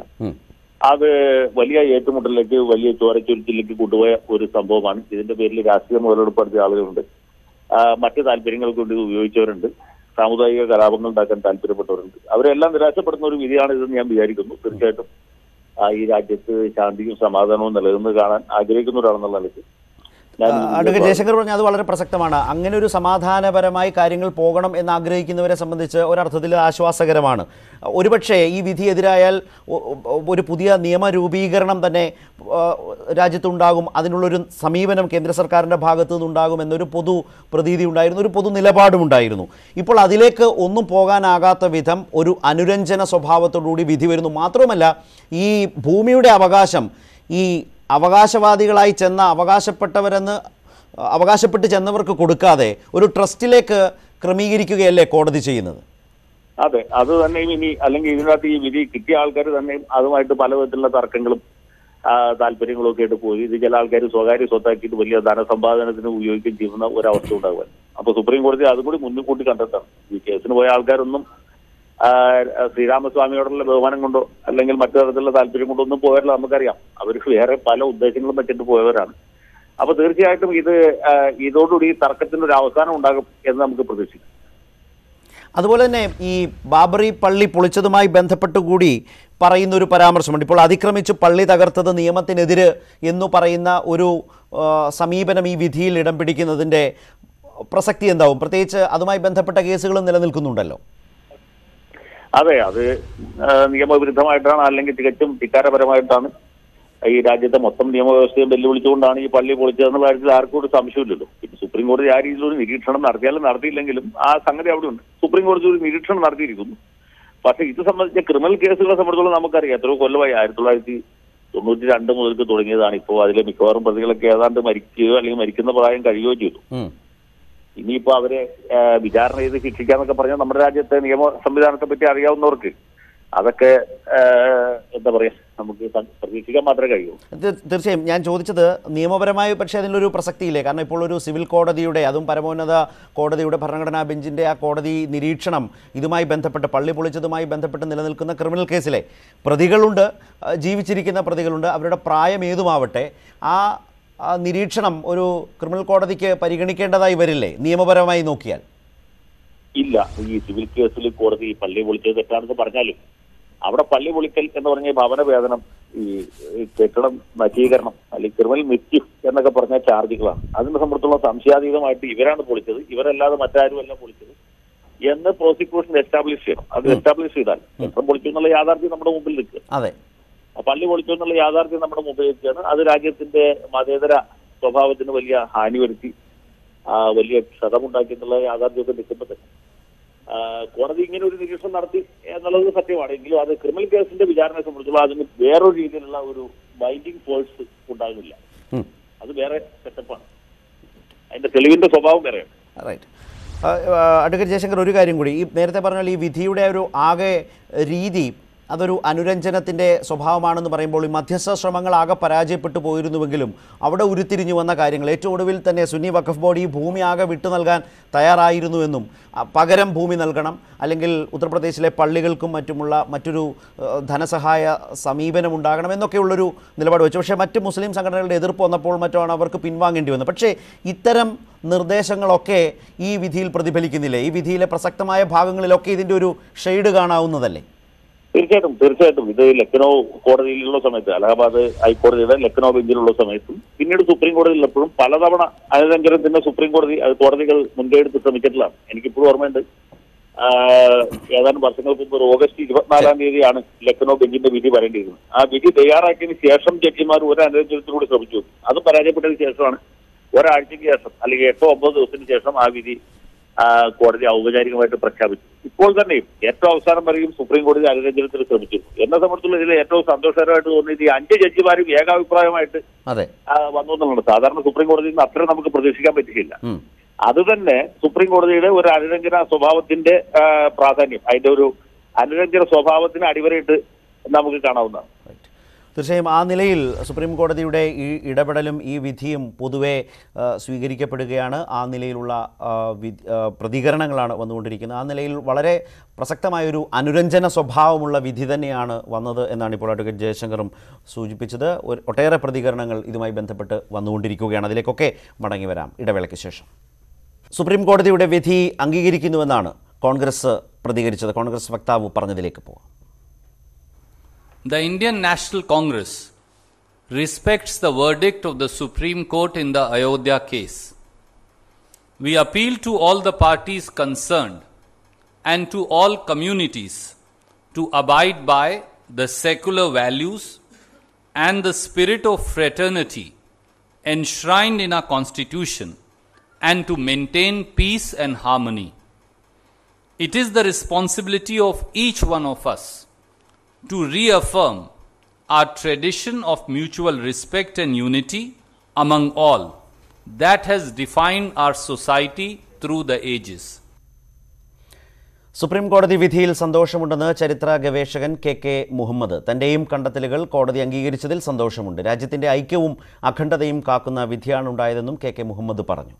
അത് വലിയ ഏറ്റുമുട്ടലിലേക്ക് വലിയ ചോരച്ചൊരിച്ചിലേക്ക് കൊണ്ടുപോയ ഒരു സംഭവമാണ് ഇതിന്റെ പേരിൽ രാഷ്ട്രീയ മുതലെടുപ്പ് നടത്തിയ ആളുകളുണ്ട് ആ, മറ്റ് താല്പര്യങ്ങൾക്ക് വേണ്ടി ഇത് ഉപയോഗിച്ചവരുണ്ട് സാമുദായിക കലാപങ്ങൾ ഉണ്ടാക്കാൻ താല്പര്യപ്പെട്ടവരുണ്ട് അവരെല്ലാം നിരാശപ്പെടുന്ന ഒരു വിധിയാണ് ഇതെന്ന് ഞാൻ വിചാരിക്കുന്നു തീർച്ചയായിട്ടും ആ, ഈ രാജ്യത്ത് ശാന്തിയും സമാധാനവും നിലനിന്ന് കാണാൻ ആഗ്രഹിക്കുന്ന ഒരാളെന്നുള്ള നിലയ്ക്ക് ഞാൻ ഇതിന്റെ അഡ്വക്കേറ്റ് ജയശങ്കർ പറഞ്ഞ അത് വളരെ പ്രസക്തമാണ് അങ്ങനെ ഒരു സമാധാനപരമായി കാര്യങ്ങൾ പോകണം എന്ന് ആഗ്രഹിക്കുന്നവരെ സംബന്ധിച്ച് ഒരർത്ഥത്തിൽ ആശ്വാസകരമാണ് ഒരുപക്ഷെ ഈ വിധി എതിരായാൽ ഒ- ഒ- ഒരു പുതിയ നിയമ രൂപീകരണം തന്നെ ആ, രാജ്യത്തുണ്ടാകും അതിനുള്ളൊരു സമീപനം കേന്ദ്ര സർക്കാരിൻ്റെ ഭാഗത്തു നിന്നുണ്ടാകും എന്നൊരു പൊതു പ്രതീതി ഉണ്ടായിരുന്നു ഒരു പൊതു നിലപാടും ഉണ്ടായിരുന്നു ഇപ്പോൾ അതിലേക്ക് ഒന്നും പോകാനാകാത്ത വിധം ഒരു അനുരഞ്ജന സ്വഭാവത്തോടുകൂടി വിധി വരുന്നു മാത്രവുമല്ല ഈ ഭൂമിയുടെ അവകാശം ഈ അവകാശവാദികളായി ചെന്ന അവകാശപ്പെട്ടവരെന്ന് അവകാശപ്പെട്ട് ചെന്നവർക്ക് കൊടുക്കാതെ ഒരു ട്രസ്റ്റിലേക്ക് ക്രമീകരിക്കുകയല്ലേ കോടതി ചെയ്യുന്നത് അതെ അത് തന്നെയും ഇനി അല്ലെങ്കിൽ ഇതിനകത്ത് ഈ വിധി കിട്ടിയ ആൾക്കാർ തന്നെയും അതുമായിട്ട് പല വിധത്തിലുള്ള തർക്കങ്ങളും ആ, താല്പര്യങ്ങളും ഒക്കെ ആയിട്ട് പോയി ഇത് ചില ആൾക്കാർ സ്വകാര്യ സ്വത്താക്കിയിട്ട് വലിയ ധനസമ്പാദനത്തിന് ഉപയോഗിക്കുകയും ചെയ്യുന്ന ഒരവസ്ഥ ഉണ്ടാകുവാൻ അപ്പൊ സുപ്രീം കോടതി അതും കൂടി മുന്നിൽ കൂട്ടി കണ്ടെത്തണം ഈ കേസിന് പോയ ആൾക്കാരൊന്നും ആ, ശ്രീരാമസ്വാമിയോടുള്ള ബഹുമാനം കൊണ്ടോ അല്ലെങ്കിൽ മറ്റു തരത്തിലുള്ള താല്പര്യം കൊണ്ടോ ഒന്നും പോയല്ലോ നമുക്കറിയാം അവർക്ക് വേറെ പല ഉദ്ദേശങ്ങളും വെച്ചിട്ട് പോയവരാണ് അപ്പൊ തീർച്ചയായിട്ടും ഇത് ആ, ഇതോടുകൂടി ഈ തർക്കത്തിന് ഒരു അവസാനം ഉണ്ടാകും എന്ന് നമുക്ക് പ്രതീക്ഷിക്കാം അതുപോലെ തന്നെ ഈ ബാബറി പള്ളി പൊളിച്ചതുമായി ബന്ധപ്പെട്ട് കൂടി പറയുന്ന ഒരു പരാമർശമുണ്ട് ഇപ്പോൾ അതിക്രമിച്ച് പള്ളി തകർത്തത് നിയമത്തിനെതിര് എന്ന് പറയുന്ന ഒരു ആ, സമീപനം ഈ വിധിയിൽ ഇടം പിടിക്കുന്നതിൻ്റെ പ്രസക്തി എന്താവും പ്രത്യേകിച്ച് അതുമായി ബന്ധപ്പെട്ട കേസുകളും നിലനിൽക്കുന്നുണ്ടല്ലോ അതെ അത് ആ, നിയമവിരുദ്ധമായിട്ടാണ് അല്ലെങ്കിൽ തികച്ചും ധിക്കാരപരമായിട്ടാണ് ഈ രാജ്യത്തെ മൊത്തം നിയമവ്യവസ്ഥയും വെല്ലുവിളിച്ചുകൊണ്ടാണ് ഈ പള്ളി പൊളിച്ചതെന്നുള്ള കാര്യത്തിൽ ആർക്കും ഒരു സംശയമില്ലല്ലോ പിന്നെ സുപ്രീം കോടതി ആ രീതിയിലൊരു നിരീക്ഷണം നടത്തിയാലും നടത്തിയില്ലെങ്കിലും ആ സംഗതി അവിടെ ഉണ്ട് സുപ്രീം കോടതി ഒരു നിരീക്ഷണം നടത്തിയിരിക്കുന്നു പക്ഷെ ഇത് സംബന്ധിച്ച ക്രിമിനൽ കേസുകളെ സംബന്ധിച്ചോളം നമുക്കറിയാം എത്രയോ കൊല്ലമായി ആയിരത്തി തൊള്ളായിരത്തി തൊണ്ണൂറ്റി രണ്ട് മുതൽക്ക് തുടങ്ങിയതാണ് ഇപ്പോൾ അതിലെ മിക്കവാറും പ്രതികളൊക്കെ ഏതാണ്ട് മരിക്കുകയോ അല്ലെങ്കിൽ മരിക്കുന്ന പ്രായം കഴിയുകയോ ചെയ്തു ഇനിയിപ്പോ അവരെ ആ, വിചാരണ ചെയ്ത് ശിക്ഷിക്കാന്നൊക്കെ പറഞ്ഞാൽ നമ്മുടെ രാജ്യത്തെ നിയമ സംവിധാനത്തെ പറ്റി അറിയാവുന്നവർക്ക് അതൊക്കെ ആ, എന്താ പറയാ നമുക്ക് സം- പ്രതീക്ഷിക്കാൻ മാത്രമേ കഴിയൂ തീർ- തീർച്ചയായും ഞാൻ ചോദിച്ചത് നിയമപരമായി പക്ഷേ അതിനൊരു പ്രസക്തിയില്ലേ കാരണം ഇപ്പോൾ ഒരു സിവിൽ കോടതിയുടെ അതും പരമോന്നത കോടതിയുടെ ഭരണഘടനാ ബെഞ്ചിൻ്റെ ആ കോടതി നിരീക്ഷണം ഇതുമായി ബന്ധപ്പെട്ട് പള്ളി പൊളിച്ചതുമായി ബന്ധപ്പെട്ട് നിലനിൽക്കുന്ന ക്രിമിനൽ കേസിലെ പ്രതികളുണ്ട് ആ, ജീവിച്ചിരിക്കുന്ന പ്രതികളുണ്ട് അവരുടെ പ്രായം ഏതുമാവട്ടെ ആ ആ നിരീക്ഷണം ഒരു ക്രിമിനൽ കോടതിക്ക് പരിഗണിക്കേണ്ടതായി വരില്ലേ നിയമപരമായി നോക്കിയാൽ ഇല്ല ഈ സിവിൽ കേസിൽ കോടതി പള്ളി പൊളിച്ചത് തെറ്റാണെന്ന് പറഞ്ഞാലും അവിടെ പള്ളി പൊളിക്കൽ എന്ന് പറഞ്ഞ ഭവന വേതനം ഈ ഈ കെട്ടിടം നശീകരണം അല്ലെങ്കിൽ ക്രിമിനൽ മിസ്റ്റിഫ് എന്നൊക്കെ പറഞ്ഞ ചാർജുകളാണ് അതിനെ സംബന്ധിച്ചുള്ള സംശയാതീതമായിട്ട് ഇവരാണ് പൊളിച്ചത് ഇവരല്ലാതെ മറ്റാരും അല്ല പൊളിച്ചത് എന്ന് പ്രോസിക്യൂഷൻ എസ്റ്റാബ്ലിഷ് ചെയ്യണം അത് എസ്റ്റാബ്ലിഷ് ചെയ്താൽ കെട്ടിടം പൊളിച്ചു എന്നുള്ള യാഥാർത്ഥ്യം നമ്മുടെ മുമ്പിൽ നിൽക്കുക അതെ ആ പള്ളി പൊളിച്ചു എന്നുള്ള യാഥാർത്ഥ്യം നമ്മുടെ മുമ്പിൽ നിൽക്കുകയാണ് അത് രാജ്യത്തിന്റെ മതേതര സ്വഭാവത്തിന് വലിയ ഹാനി വരുത്തി ആ, വലിയ ക്ഷതമുണ്ടാക്കി എന്നുള്ള യാഥാർത്ഥ്യമൊക്കെ നിൽക്കുമ്പോൾ തന്നെ ആ, കോടതി ഇങ്ങനെ ഒരു നിരീക്ഷണം നടത്തി എന്നുള്ളത് സത്യമാണ് എങ്കിലും അത് ക്രിമിനൽ കേസിന്റെ വിചാരണയെ സംബന്ധിച്ചുള്ള അതിന് വേറൊരു രീതിയിലുള്ള ഒരു ബൈൻഡിങ് ഫോഴ്സ് ഉണ്ടാകുന്നില്ല ഉം. അത് വേറെ സെറ്റപ്പാണ് അതിന്റെ തെളിവിന്റെ സ്വഭാവം വേറെയാണ് റൈറ്റ് അഡ്വക്കേറ്റ് ജയശങ്കർ ഒരു കാര്യം കൂടി ഈ നേരത്തെ പറഞ്ഞ പോലെ ഈ വിധിയുടെ ഒരു ആകെ രീതി അതൊരു അനുരഞ്ജനത്തിൻ്റെ സ്വഭാവമാണെന്ന് പറയുമ്പോൾ ഈ മധ്യസ്ഥ ശ്രമങ്ങൾ ആകെ പരാജയപ്പെട്ടു പോയിരുന്നുവെങ്കിലും അവിടെ ഉരുത്തിരിഞ്ഞു വന്ന കാര്യങ്ങൾ ഏറ്റവും ഒടുവിൽ തന്നെ സുന്നി വഖഫ് ബോഡി ഈ ഭൂമി ആകെ വിട്ടു നൽകാൻ തയ്യാറായിരുന്നുവെന്നും ആ, പകരം ഭൂമി നൽകണം അല്ലെങ്കിൽ ഉത്തർപ്രദേശിലെ പള്ളികൾക്കും മറ്റുമുള്ള മറ്റൊരു ഏഹ്, ധനസഹായ സമീപനം ഉണ്ടാകണം എന്നൊക്കെയുള്ളൊരു നിലപാട് വെച്ചു പക്ഷേ മറ്റ് മുസ്ലിം സംഘടനകളുടെ എതിർപ്പ് വന്നപ്പോൾ മറ്റാണ് അവർക്ക് പിൻവാങ്ങേണ്ടി വന്നത് പക്ഷേ ഇത്തരം നിർദ്ദേശങ്ങളൊക്കെ ഈ വിധിയിൽ പ്രതിഫലിക്കുന്നില്ലേ ഈ വിധിയിലെ പ്രസക്തമായ ഭാഗങ്ങളിലൊക്കെ ഇതിൻ്റെ ഒരു ഷെയ്ഡ് കാണാവുന്നതല്ലേ തീർച്ചയായിട്ടും തീർച്ചയായിട്ടും ഇത് ലക്നൗ കോടതിയിലുള്ള സമയത്ത് അലഹാബാദ് ഹൈക്കോടതിയുടെ ലക്നൗ ബെഞ്ചിലുള്ള സമയത്തും പിന്നീട് സുപ്രീം കോടതിയിലുള്ളപ്പോഴും പലതവണ അനുരഞ്ജനത്തിന് സുപ്രീം കോടതി അത് കോടതികൾ മുൻകൈ എടുത്ത് ശ്രമിച്ചിട്ടുള്ളതാണ് എനിക്കിപ്പോഴും ഓർമ്മയുണ്ട് ആഹ് ഏതാനും വർഷങ്ങൾക്ക് മുമ്പ് ഒരു ഓഗസ്റ്റ് ഇരുപത്തിനാലാം തീയതിയാണ് ലക്നൗ ബെഞ്ചിന്റെ വിധി പറയേണ്ടിയിരുന്നത് ആ വിധി തയ്യാറാക്കിയതിന് ശേഷം ജഡ്ജിമാർ ഒരു അനുരഞ്ജനത്തിലൂടെ ശ്രമിച്ചു അത് പരാജയപ്പെട്ടതിന് ശേഷമാണ് ഒരാഴ്ചയ്ക്ക് ശേഷം അല്ലെങ്കിൽ എട്ടോ ഒമ്പത് ദിവസത്തിന് ശേഷം ആ വിധി ആ, കോടതി ഔപചാരികമായിട്ട് പ്രഖ്യാപിച്ചു ഇപ്പോൾ തന്നെയും ഏറ്റവും അവസാനം വരെയും സുപ്രീം കോടതി അനുരഞ്ജനത്തിന് ശ്രമിച്ചു എന്നെ സംബന്ധിച്ചുള്ള ഇതിൽ ഏറ്റവും സന്തോഷകരമായിട്ട് തോന്നിയത് ഈ അഞ്ച് ജഡ്ജിമാരും ഏകാഭിപ്രായമായിട്ട് അതെ ആ, വന്നു എന്നുള്ളത് സാധാരണ സുപ്രീം കോടതിയിൽ നിന്ന് അത്രയും നമുക്ക് പ്രതീക്ഷിക്കാൻ പറ്റില്ല ഉം. അത് തന്നെ സുപ്രീം കോടതിയുടെ ഒരു അനുരഞ്ജന സ്വഭാവത്തിന്റെ ആ, പ്രാധാന്യം അതിന്റെ ഒരു അനുരഞ്ജന സ്വഭാവത്തിന് അടിവരയിട്ട് നമുക്ക് കാണാവുന്നതാണ് തീർച്ചയായും ആ നിലയിൽ സുപ്രീം കോടതിയുടെ ഈ ഇടപെടലും ഈ വിധിയും പൊതുവെ ആ, സ്വീകരിക്കപ്പെടുകയാണ് ആ നിലയിലുള്ള ആ, വി- ആ, പ്രതികരണങ്ങളാണ് വന്നുകൊണ്ടിരിക്കുന്നത് ആ നിലയിൽ വളരെ പ്രസക്തമായൊരു അനുരഞ്ജന സ്വഭാവമുള്ള വിധി തന്നെയാണ് വന്നത് എന്നാണ് ഇപ്പോൾ അഡ്വക്കേറ്റ് ജയശങ്കറും സൂചിപ്പിച്ചത് ഒരു- ഒട്ടേറെ പ്രതികരണങ്ങൾ ഇതുമായി ബന്ധപ്പെട്ട് വന്നുകൊണ്ടിരിക്കുകയാണ് അതിലേക്കൊക്കെ മടങ്ങി വരാം ഇടവേളയ്ക്ക് ശേഷം സുപ്രീം കോടതിയുടെ വിധി അംഗീകരിക്കുന്നുവെന്നാണ് കോൺഗ്രസ് പ്രതികരിച്ചത് കോൺഗ്രസ് വക്താവ് പറഞ്ഞതിലേക്ക് പോകാം The Indian National Congress respects the verdict of the Supreme Court in the Ayodhya case. We appeal to all the parties concerned and to all communities to abide by the secular values and the spirit of fraternity enshrined in our Constitution and to maintain peace and harmony. It is the responsibility of each one of us to reaffirm our tradition of mutual respect and unity among all that has defined our society through the ages. Supreme കോടതി വിധിയിൽ സന്തോഷമുണ്ടെന്ന് ചരിത്ര ഗവേഷകൻ കെ കെ മുഹമ്മദ് തൻ്റെയും കണ്ടെത്തലുകൾ കോടതി അംഗീകരിച്ചതിൽ സന്തോഷമുണ്ട് രാജ്യത്തിൻ്റെ ഐക്യവും അഖണ്ഡതയും കാക്കുന്ന വിധിയാണ് ഉണ്ടായതെന്നും കെ കെ മുഹമ്മദ് പറഞ്ഞു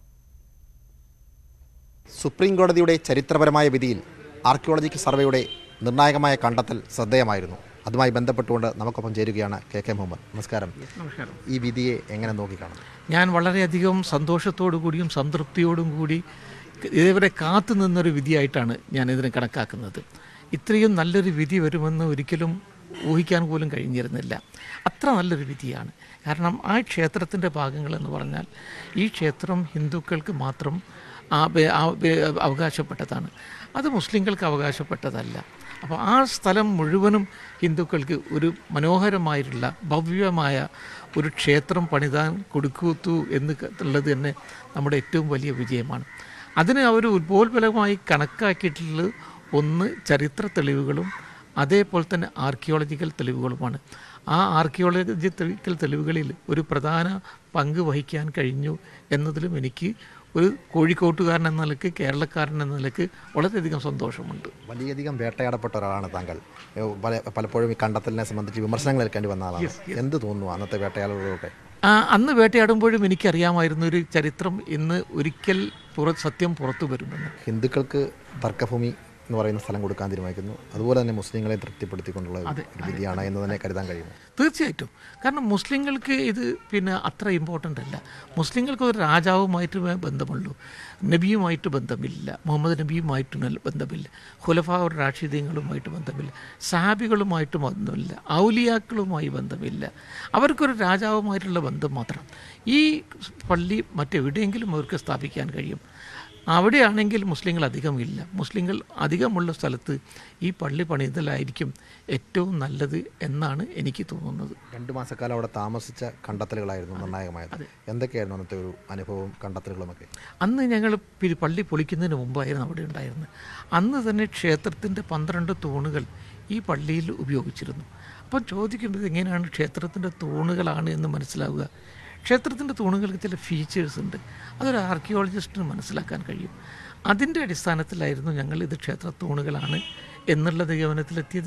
സുപ്രീം കോടതിയുടെ ചരിത്രപരമായ വിധിയിൽ ആർക്കിയോളജിക്കൽ സർവേയുടെ നിർണായകമായ കണ്ടെത്തൽ ശ്രദ്ധേയമായിരുന്നു അതുമായി ബന്ധപ്പെട്ടുകൊണ്ട് നമുക്കൊപ്പം ചേരുകയാണ് കെ കെ മുഹമ്മദ് നമസ്കാരം നമസ്കാരം. ഈ വിധിയെ എങ്ങനെ നോക്കിക്കാണും ഞാൻ വളരെയധികം സന്തോഷത്തോടു കൂടിയും സംതൃപ്തിയോടും കൂടി ഇതേവരെ കാത്തു നിന്നൊരു വിധിയായിട്ടാണ് ഞാൻ ഇതിനെ കണക്കാക്കുന്നത് ഇത്രയും നല്ലൊരു വിധി വരുമെന്ന് ഒരിക്കലും ഊഹിക്കാൻ പോലും കഴിഞ്ഞിരുന്നില്ല അത്ര നല്ലൊരു വിധിയാണ് കാരണം ആ ക്ഷേത്രത്തിൻ്റെ ഭാഗങ്ങളെന്ന് പറഞ്ഞാൽ ഈ ക്ഷേത്രം ഹിന്ദുക്കൾക്ക് മാത്രം ആ- ആ- അവകാശപ്പെട്ടതാണ് അത് മുസ്ലിങ്ങൾക്ക് അവകാശപ്പെട്ടതല്ല അപ്പോൾ ആ സ്ഥലം മുഴുവനും ഹിന്ദുക്കൾക്ക് ഒരു മനോഹരമായിട്ടുള്ള ഭവ്യമായ ഒരു ക്ഷേത്രം പണിതാൻ കൊടുക്കൂത്തു എന്ന് ക- ഉള്ളത് തന്നെ നമ്മുടെ ഏറ്റവും വലിയ വിജയമാണ് അതിന് അവർ ഉത്ബോധപരമായി കണക്കാക്കിയിട്ടുള്ളത് ഒന്ന് ചരിത്ര തെളിവുകളും അതേപോലെ തന്നെ ആർക്കിയോളജിക്കൽ തെളിവുകളുമാണ് ആ ആർക്കിയോളജിക്കൽ തെളിവുകളിൽ ഒരു പ്രധാന പങ്ക് വഹിക്കാൻ കഴിഞ്ഞു എന്നതിലും എനിക്ക് ഒരു കോഴിക്കോട്ടുകാരൻ എന്ന നിലയ്ക്ക് കേരളക്കാരൻ എന്ന നിലയ്ക്ക് വളരെയധികം സന്തോഷമുണ്ട് വലിയധികം വേട്ടയാടപ്പെട്ട ഒരാളാണ് താങ്കൾ ഏ, പല പലപ്പോഴും ഈ കണ്ടെത്തലിനെ സംബന്ധിച്ച് വിമർശനങ്ങൾ ഏൽക്കേണ്ടി വന്ന ആളാണ് Yes, yes. എന്ത് തോന്നുന്നു അന്നത്തെ വേട്ടയാടലുകളൊക്കെ ആ, അന്ന് വേട്ടയാടുമ്പോഴും എനിക്കറിയാമായിരുന്നു ഒരു ചരിത്രം ഇന്ന് ഒരിക്കൽ പുറ സത്യം പുറത്തു വരുമെന്ന് ഹിന്ദുക്കൾക്ക് തർക്കഭൂമി എന്ന് പറയുന്ന സ്ഥലം കൊടുക്കാൻ തീരുമാനിക്കുന്നു അതുപോലെ തന്നെ മുസ്ലിങ്ങളെ തൃപ്തിപ്പെടുത്തിക്കൊണ്ടുള്ള ഒരു അതെ, ഒരു വിധിയാണ് എന്ന് തന്നെ കരുതാൻ കഴിയുമോ തീർച്ചയായിട്ടും കാരണം മുസ്ലിങ്ങൾക്ക് ഇത് പിന്നെ അത്ര ഇമ്പോർട്ടൻ്റ് അല്ല മുസ്ലിങ്ങൾക്ക് ഒരു രാജാവുമായിട്ട് ബന്ധമുള്ളൂ നബിയുമായിട്ട് ബന്ധമില്ല മുഹമ്മദ് നബിയുമായിട്ട് നല്ല ബന്ധമില്ല ഹുലഫ രാഷ്ട്രീയങ്ങളുമായിട്ട് ബന്ധമില്ല സഹാബികളുമായിട്ട് ബന്ധമില്ല ഔലിയാക്കളുമായി ബന്ധമില്ല അവർക്കൊരു രാജാവുമായിട്ടുള്ള ബന്ധം മാത്രം ഈ പള്ളി മറ്റെവിടെയെങ്കിലും അവർക്ക് സ്ഥാപിക്കാൻ കഴിയും അവിടെയാണെങ്കിൽ മുസ്ലിങ്ങൾ അധികമില്ല മുസ്ലിങ്ങൾ അധികമുള്ള സ്ഥലത്ത് ഈ പള്ളി പണിതലായിരിക്കും ഏറ്റവും നല്ലത് എന്നാണ് എനിക്ക് തോന്നുന്നത് രണ്ടു മാസക്കാലം അവിടെ താമസിച്ച കണ്ടെത്തലുകളായിരുന്നു നിർണായകമായത് എന്തൊക്കെയായിരുന്നു അന്നത്തെ ഒരു അനുഭവവും കണ്ടെത്തലുകളുമൊക്കെ അന്ന് ഞങ്ങൾ പി- പള്ളി പൊളിക്കുന്നതിന് മുമ്പായിരുന്നു അവിടെ ഉണ്ടായിരുന്നത് അന്ന് തന്നെ ക്ഷേത്രത്തിൻ്റെ പന്ത്രണ്ട് തൂണുകൾ ഈ പള്ളിയിൽ ഉപയോഗിച്ചിരുന്നു അപ്പോൾ ചോദിക്കുമ്പോൾ എങ്ങനെയാണ് ക്ഷേത്രത്തിൻ്റെ തൂണുകളാണ് എന്ന് മനസ്സിലാവുക ക്ഷേത്രത്തിൻ്റെ തൂണുകൾക്ക് ചില ഫീച്ചേഴ്സ് ഉണ്ട് അതൊരു ആർക്കിയോളജിസ്റ്റിന് മനസ്സിലാക്കാൻ കഴിയും അതിൻ്റെ അടിസ്ഥാനത്തിലായിരുന്നു ഞങ്ങൾ ഇത് ക്ഷേത്ര തൂണുകളാണ് എന്നുള്ള നിഗമനത്തിലെത്തിയത്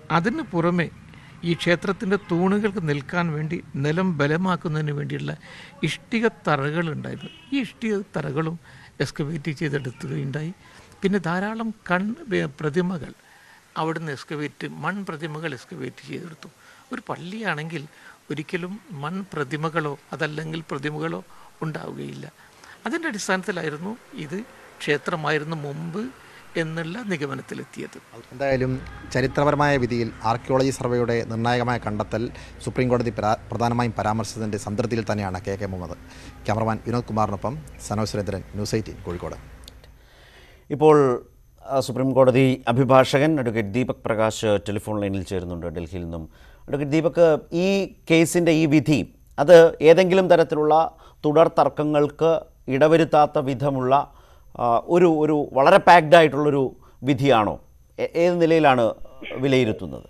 അതിന് പുറമെ ഈ ക്ഷേത്രത്തിൻ്റെ തൂണുകൾക്ക് നിൽക്കാൻ വേണ്ടി നിലം ബലമാക്കുന്നതിന് വേണ്ടിയുള്ള ഇഷ്ടിക തറകളുണ്ടായിരുന്നു ഈ ഇഷ്ടിക തറകളും എക്സ്കവേറ്റ് ചെയ്തെടുക്കുകയുണ്ടായി പിന്നെ ധാരാളം കൺ വേ- പ്രതിമകൾ അവിടുന്ന് എക്സ്കവേറ്റ് മൺ പ്രതിമകൾ എക്സ്കവേറ്റ് ചെയ്തെടുത്തു ഒരു പള്ളിയാണെങ്കിൽ ഒരിക്കലും മൺ പ്രതിമകളോ അതല്ലെങ്കിൽ പ്രതിമകളോ ഉണ്ടാവുകയില്ല അതിൻ്റെ അടിസ്ഥാനത്തിലായിരുന്നു ഇത് ക്ഷേത്രമായിരുന്നു മുമ്പ് എന്നുള്ള നിഗമനത്തിലെത്തിയത് എന്തായാലും ചരിത്രപരമായ വിധിയിൽ ആർക്കിയോളജി സർവേയുടെ നിർണായകമായ കണ്ടെത്തൽ സുപ്രീം കോടതി പരാ- പ്രധാനമായും പരാമർശിച്ചതിൻ്റെ സംതൃപ്തിയിൽ തന്നെയാണ് K K Muhammed cameraman Vinod കുമാറിനൊപ്പം സനോജ് സുരേന്ദ്രൻ ന്യൂസ് എയ്റ്റീൻ കോഴിക്കോട് ഇപ്പോൾ ആ, സുപ്രീം കോടതി അഭിഭാഷകൻ അഡ്വക്കേറ്റ് ദീപക് പ്രകാശ് ടെലിഫോൺ ലൈനിൽ ചേരുന്നുണ്ട് ഡൽഹിയിൽ നിന്നും അഡ്വക്കേറ്റ് ദീപക് ഈ കേസിൻ്റെ ഈ വിധി അത് ഏതെങ്കിലും തരത്തിലുള്ള തുടർ തർക്കങ്ങൾക്ക് ഇടവരുത്താത്ത വിധമുള്ള ആ, ഒരു ഒരു വളരെ പാക്ഡ് ആയിട്ടുള്ളൊരു വിധിയാണോ ഏ- ഏത് നിലയിലാണ് വിലയിരുത്തുന്നത്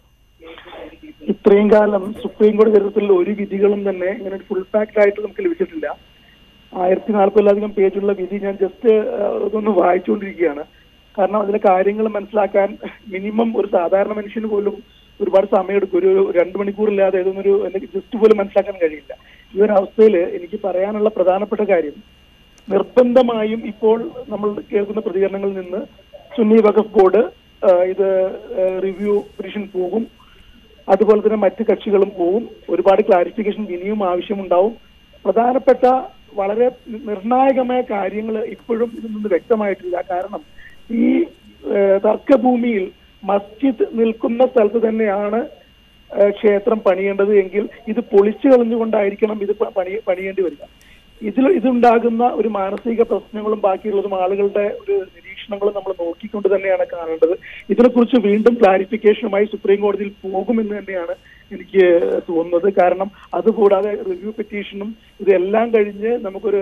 ഇത്രയും കാലം സുപ്രീം കോടതി ചരിത്രത്തിൽ ഒരു വിധികളും തന്നെ ഇങ്ങനെ ഫുൾ പാക്ഡ് ആയിട്ട് നമുക്ക് ലഭിച്ചിട്ടില്ല ആയിരത്തി നാൽപ്പതിലധികം പേജുള്ള വിധി ഞാൻ ജസ്റ്റ് അതൊന്ന് വായിച്ചുകൊണ്ടിരിക്കുകയാണ് കാരണം അതിലെ കാര്യങ്ങൾ മനസ്സിലാക്കാൻ മിനിമം ഒരു സാധാരണ മനുഷ്യന് പോലും ഒരുപാട് സമയമെടുക്കും ഒരു രണ്ട് മണിക്കൂറില്ലാതെ ഇതൊന്നൊരു ജസ്റ്റ് പോലും മനസ്സിലാക്കാൻ കഴിയില്ല ഈ ഒരു അവസ്ഥയിൽ എനിക്ക് പറയാനുള്ള പ്രധാനപ്പെട്ട കാര്യം നിർബന്ധമായും ഇപ്പോൾ നമ്മൾ കേൾക്കുന്ന പ്രതികരണങ്ങളിൽ നിന്ന് സുന്നി വഖഫ് ബോർഡ് ആ, ഇത് റിവ്യൂ പിറ്റീഷൻ പോകും അതുപോലെ തന്നെ മറ്റ് കക്ഷികളും പോകും ഒരുപാട് ക്ലാരിഫിക്കേഷൻ ഇനിയും ആവശ്യമുണ്ടാവും പ്രധാനപ്പെട്ട വളരെ നിർണായകമായ കാര്യങ്ങൾ ഇപ്പോഴും ഇതിൽ നിന്ന് വ്യക്തമായിട്ടില്ല കാരണം ഈ ഏഹ്, തർക്കഭൂമിയിൽ മസ്ജിദ് നിൽക്കുന്ന സ്ഥലത്ത് തന്നെയാണ് ഏഹ്, ക്ഷേത്രം പണിയേണ്ടത് എങ്കിൽ ഇത് പൊളിച്ചു കളഞ്ഞുകൊണ്ടായിരിക്കണം ഇത് പ- പണി പണിയേണ്ടി വരിക ഇതിൽ ഇതുണ്ടാകുന്ന ഒരു മാനസിക പ്രശ്നങ്ങളും ബാക്കിയുള്ളതും ആളുകളുടെ ഒരു നിരീക്ഷണങ്ങളും നമ്മൾ നോക്കിക്കൊണ്ട് തന്നെയാണ് കാണേണ്ടത് ഇതിനെക്കുറിച്ച് വീണ്ടും ക്ലാരിഫിക്കേഷനുമായി സുപ്രീം കോടതിയിൽ പോകുമെന്ന് തന്നെയാണ് എനിക്ക് തോന്നുന്നത് കാരണം അതുകൂടാതെ റിവ്യൂ പെറ്റീഷനും ഇതെല്ലാം കഴിഞ്ഞ് നമുക്കൊരു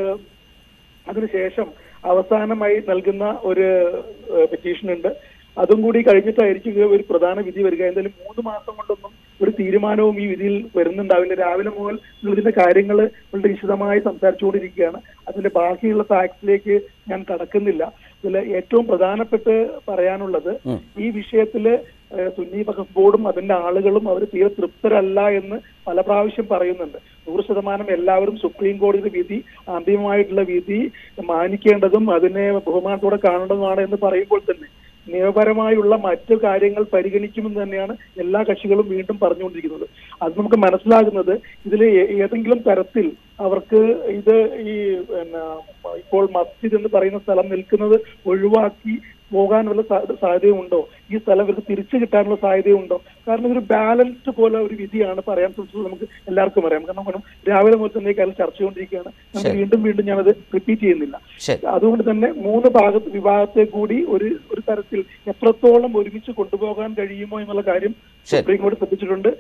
അതിനുശേഷം അവസാനമായി നൽകുന്ന ഒരു പെറ്റീഷൻ ഉണ്ട് അതും കൂടി കഴിഞ്ഞിട്ടായിരിക്കും ഇത് ഒരു പ്രധാന വിധി വരിക എന്തായാലും മൂന്ന് മാസം കൊണ്ടൊന്നും ഒരു തീരുമാനവും ഈ വിധിയിൽ വരുന്നുണ്ടാവില്ല രാവിലെ മുതൽ നിങ്ങൾ ഇതിന്റെ കാര്യങ്ങൾ വളരെ വിശദമായി സംസാരിച്ചുകൊണ്ടിരിക്കുകയാണ് അതിന്റെ ബാക്കിയുള്ള ഫാക്ട്സിലേക്ക് ഞാൻ കടക്കുന്നില്ല ഇതിൽ ഏറ്റവും പ്രധാനപ്പെട്ട് പറയാനുള്ളത് ഈ വിഷയത്തില് ഏഹ്, സുന്നി വഖഫ് ബോർഡും അതിന്റെ ആളുകളും അവർ തീരെ തൃപ്തരല്ല എന്ന് പല പ്രാവശ്യം പറയുന്നുണ്ട് നൂറ് ശതമാനം എല്ലാവരും സുപ്രീം കോടതിയുടെ വിധി അന്തിമമായിട്ടുള്ള വിധി മാനിക്കേണ്ടതും അതിനെ ബഹുമാനത്തോടെ കാണേണ്ടതുമാണ് എന്ന് പറയുമ്പോൾ തന്നെ നിയമപരമായുള്ള മറ്റു കാര്യങ്ങൾ പരിഗണിക്കുമെന്ന് തന്നെയാണ് എല്ലാ കക്ഷികളും വീണ്ടും പറഞ്ഞുകൊണ്ടിരിക്കുന്നത് അത് നമുക്ക് മനസ്സിലാകുന്നത് ഇതിൽ ഏതെങ്കിലും തരത്തിൽ അവർക്ക് ഇത് ഈ പിന്നെ ഇപ്പോൾ മസ്ജിദ് എന്ന് പറയുന്ന സ്ഥലം നിൽക്കുന്നത് ഒഴിവാക്കി പോകാനുള്ള സാ- സാധ്യതയുണ്ടോ ഈ സ്ഥലം ഇവർക്ക് തിരിച്ചു കിട്ടാനുള്ള സാധ്യതയുണ്ടോ കാരണം ഇതൊരു ബാലൻസ്ഡ് പോലെ ഒരു വിധിയാണ് പറയാൻ ശ്രമിച്ചത് നമുക്ക് എല്ലാവർക്കും അറിയാം കാരണം കാരണം രാവിലെ മുതൽ തന്നെ ഈ കാര്യം ചർച്ച ചെയ്തുകൊണ്ടിരിക്കുകയാണ് നമുക്ക് ശരി. വീണ്ടും വീണ്ടും ഞാനത് റിപ്പീറ്റ് ചെയ്യുന്നില്ല ശരി അതുകൊണ്ട് തന്നെ മൂന്ന് ഭാഗത്ത് വിഭാഗത്തെ കൂടി ഒരു ഒരു തരത്തിൽ എത്രത്തോളം ഒരുമിച്ച് കൊണ്ടുപോകാൻ കഴിയുമോ എന്നുള്ള കാര്യം സുപ്രീം കോടതി ശ്രദ്ധിച്ചിട്ടുണ്ട്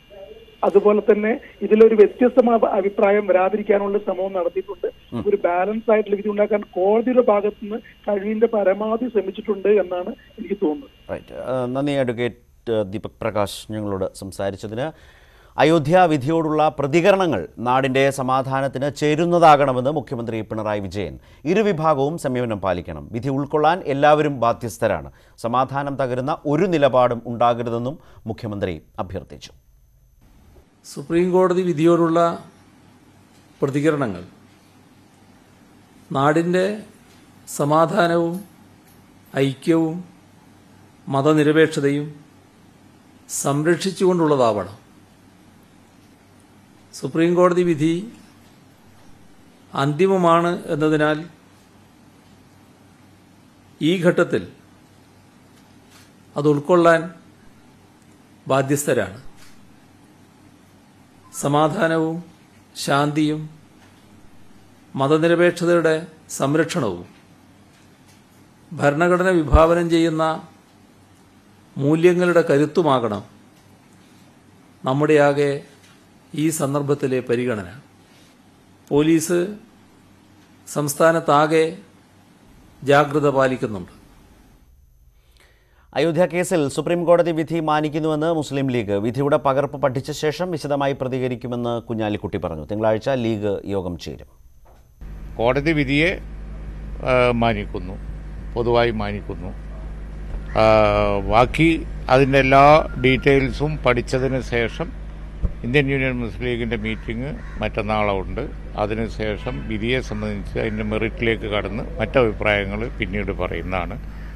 അതുപോലെ തന്നെ ഇതിലൊരു വ്യത്യസ്തമായ അഭിപ്രായം വരാതിരിക്കാനുള്ള ശ്രമവും നടത്തിയിട്ടുണ്ട് ഒരു ബാലൻസ് ആയിട്ടുള്ള വിധി ഉണ്ടാക്കാൻ കോടതിയുടെ ഭാഗത്ത് നിന്ന് കഴിവിന്റെ പരമാവധി ശ്രമിച്ചിട്ടുണ്ട് എന്നാണ് എനിക്ക് തോന്നുന്നത് റൈറ്റ് ഏഹ് നന്ദി അഡ്വക്കേറ്റ് ഏഹ് ദീപക് പ്രകാശ് ഞങ്ങളോട് സംസാരിച്ചതിന് അയോധ്യ വിധിയോടുള്ള പ്രതികരണങ്ങൾ നാടിൻ്റെ സമാധാനത്തിന് ചേരുന്നതാകണമെന്ന് മുഖ്യമന്ത്രി പിണറായി വിജയൻ ഇരുവിഭാഗവും സംയമനം പാലിക്കണം വിധി ഉൾക്കൊള്ളാൻ എല്ലാവരും ബാധ്യസ്ഥരാണ് സമാധാനം തകരുന്ന ഒരു നിലപാടും ഉണ്ടാകരുതെന്നും മുഖ്യമന്ത്രി അഭ്യർത്ഥിച്ചു സുപ്രീം കോടതി വിധിയോടുള്ള പ്രതികരണങ്ങൾ നാടിൻ്റെ സമാധാനവും ഐക്യവും മതനിരപേക്ഷതയും സംരക്ഷിച്ചുകൊണ്ടുള്ളതാവണം സുപ്രീം കോടതി വിധി അന്തിമമാണ് എന്നതിനാൽ ഈ ഘട്ടത്തിൽ അത് ഉൾക്കൊള്ളാൻ ബാധ്യസ്ഥരാണ് സമാധാനവും ശാന്തിയും മതനിരപേക്ഷതയുടെ സംരക്ഷണവും ഭരണഘടന വിഭാവനം ചെയ്യുന്ന മൂല്യങ്ങളുടെ കരുത്തുമാകണം നമ്മുടെയാകെ ഈ സന്ദർഭത്തിലെ പരിഗണന പോലീസ് സംസ്ഥാനത്താകെ ജാഗ്രത പാലിക്കുന്നുണ്ട് അയോധ്യ കേസിൽ സുപ്രീം കോടതി വിധി മാനിക്കുന്നുവെന്ന് മുസ്ലിം ലീഗ് വിധിയുടെ പകർപ്പ് പഠിച്ച ശേഷം വിശദമായി പ്രതികരിക്കുമെന്ന് കുഞ്ഞാലിക്കുട്ടി പറഞ്ഞു തിങ്കളാഴ്ച ലീഗ് യോഗം ചേരും കോടതി വിധിയെ ആ, മാനിക്കുന്നു പൊതുവായി മാനിക്കുന്നു ആ, ബാക്കി അതിൻ്റെ എല്ലാ ഡീറ്റെയിൽസും പഠിച്ചതിന് ശേഷം ഇന്ത്യൻ യൂണിയൻ മുസ്ലിം ലീഗിൻ്റെ മീറ്റിംഗ് മറ്റന്നാളുണ്ട് അതിനുശേഷം വിധിയെ സംബന്ധിച്ച് അതിൻ്റെ മെറിറ്റിലേക്ക് കടന്ന് മറ്റഭിപ്രായങ്ങൾ പിന്നീട് പറയുന്നതാണ്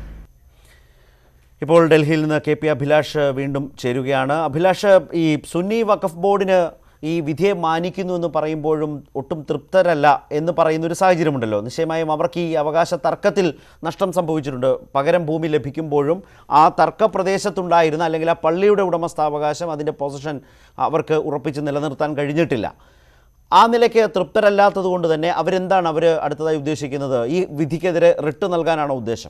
ഇപ്പോൾ ഡൽഹിയിൽ നിന്ന് കെ പി അഭിലാഷ് വീണ്ടും ചേരുകയാണ് അഭിലാഷ് ഈ സുന്നി വഖഫ് ബോർഡിന് ഈ വിധിയെ മാനിക്കുന്നു എന്ന് പറയുമ്പോഴും ഒട്ടും തൃപ്തരല്ല എന്ന് പറയുന്ന ഒരു സാഹചര്യമുണ്ടല്ലോ നിശ്ചയമായും അവർക്ക് ഈ അവകാശ തർക്കത്തിൽ നഷ്ടം സംഭവിച്ചിട്ടുണ്ട് പകരം ഭൂമി ലഭിക്കുമ്പോഴും ആ തർക്ക പ്രദേശത്തുണ്ടായിരുന്ന അല്ലെങ്കിൽ ആ പള്ളിയുടെ ഉടമസ്ഥാവകാശം അതിൻ്റെ പൊസിഷൻ അവർക്ക് ഉറപ്പിച്ച് നിലനിർത്താൻ കഴിഞ്ഞിട്ടില്ല ആ നിലയ്ക്ക് തൃപ്തരല്ലാത്തത് കൊണ്ട് തന്നെ അവരെന്താണ് അവർ അടുത്തതായി ഉദ്ദേശിക്കുന്നത് ഈ വിധിക്കെതിരെ റിട്ട് നൽകാനാണോ ഉദ്ദേശം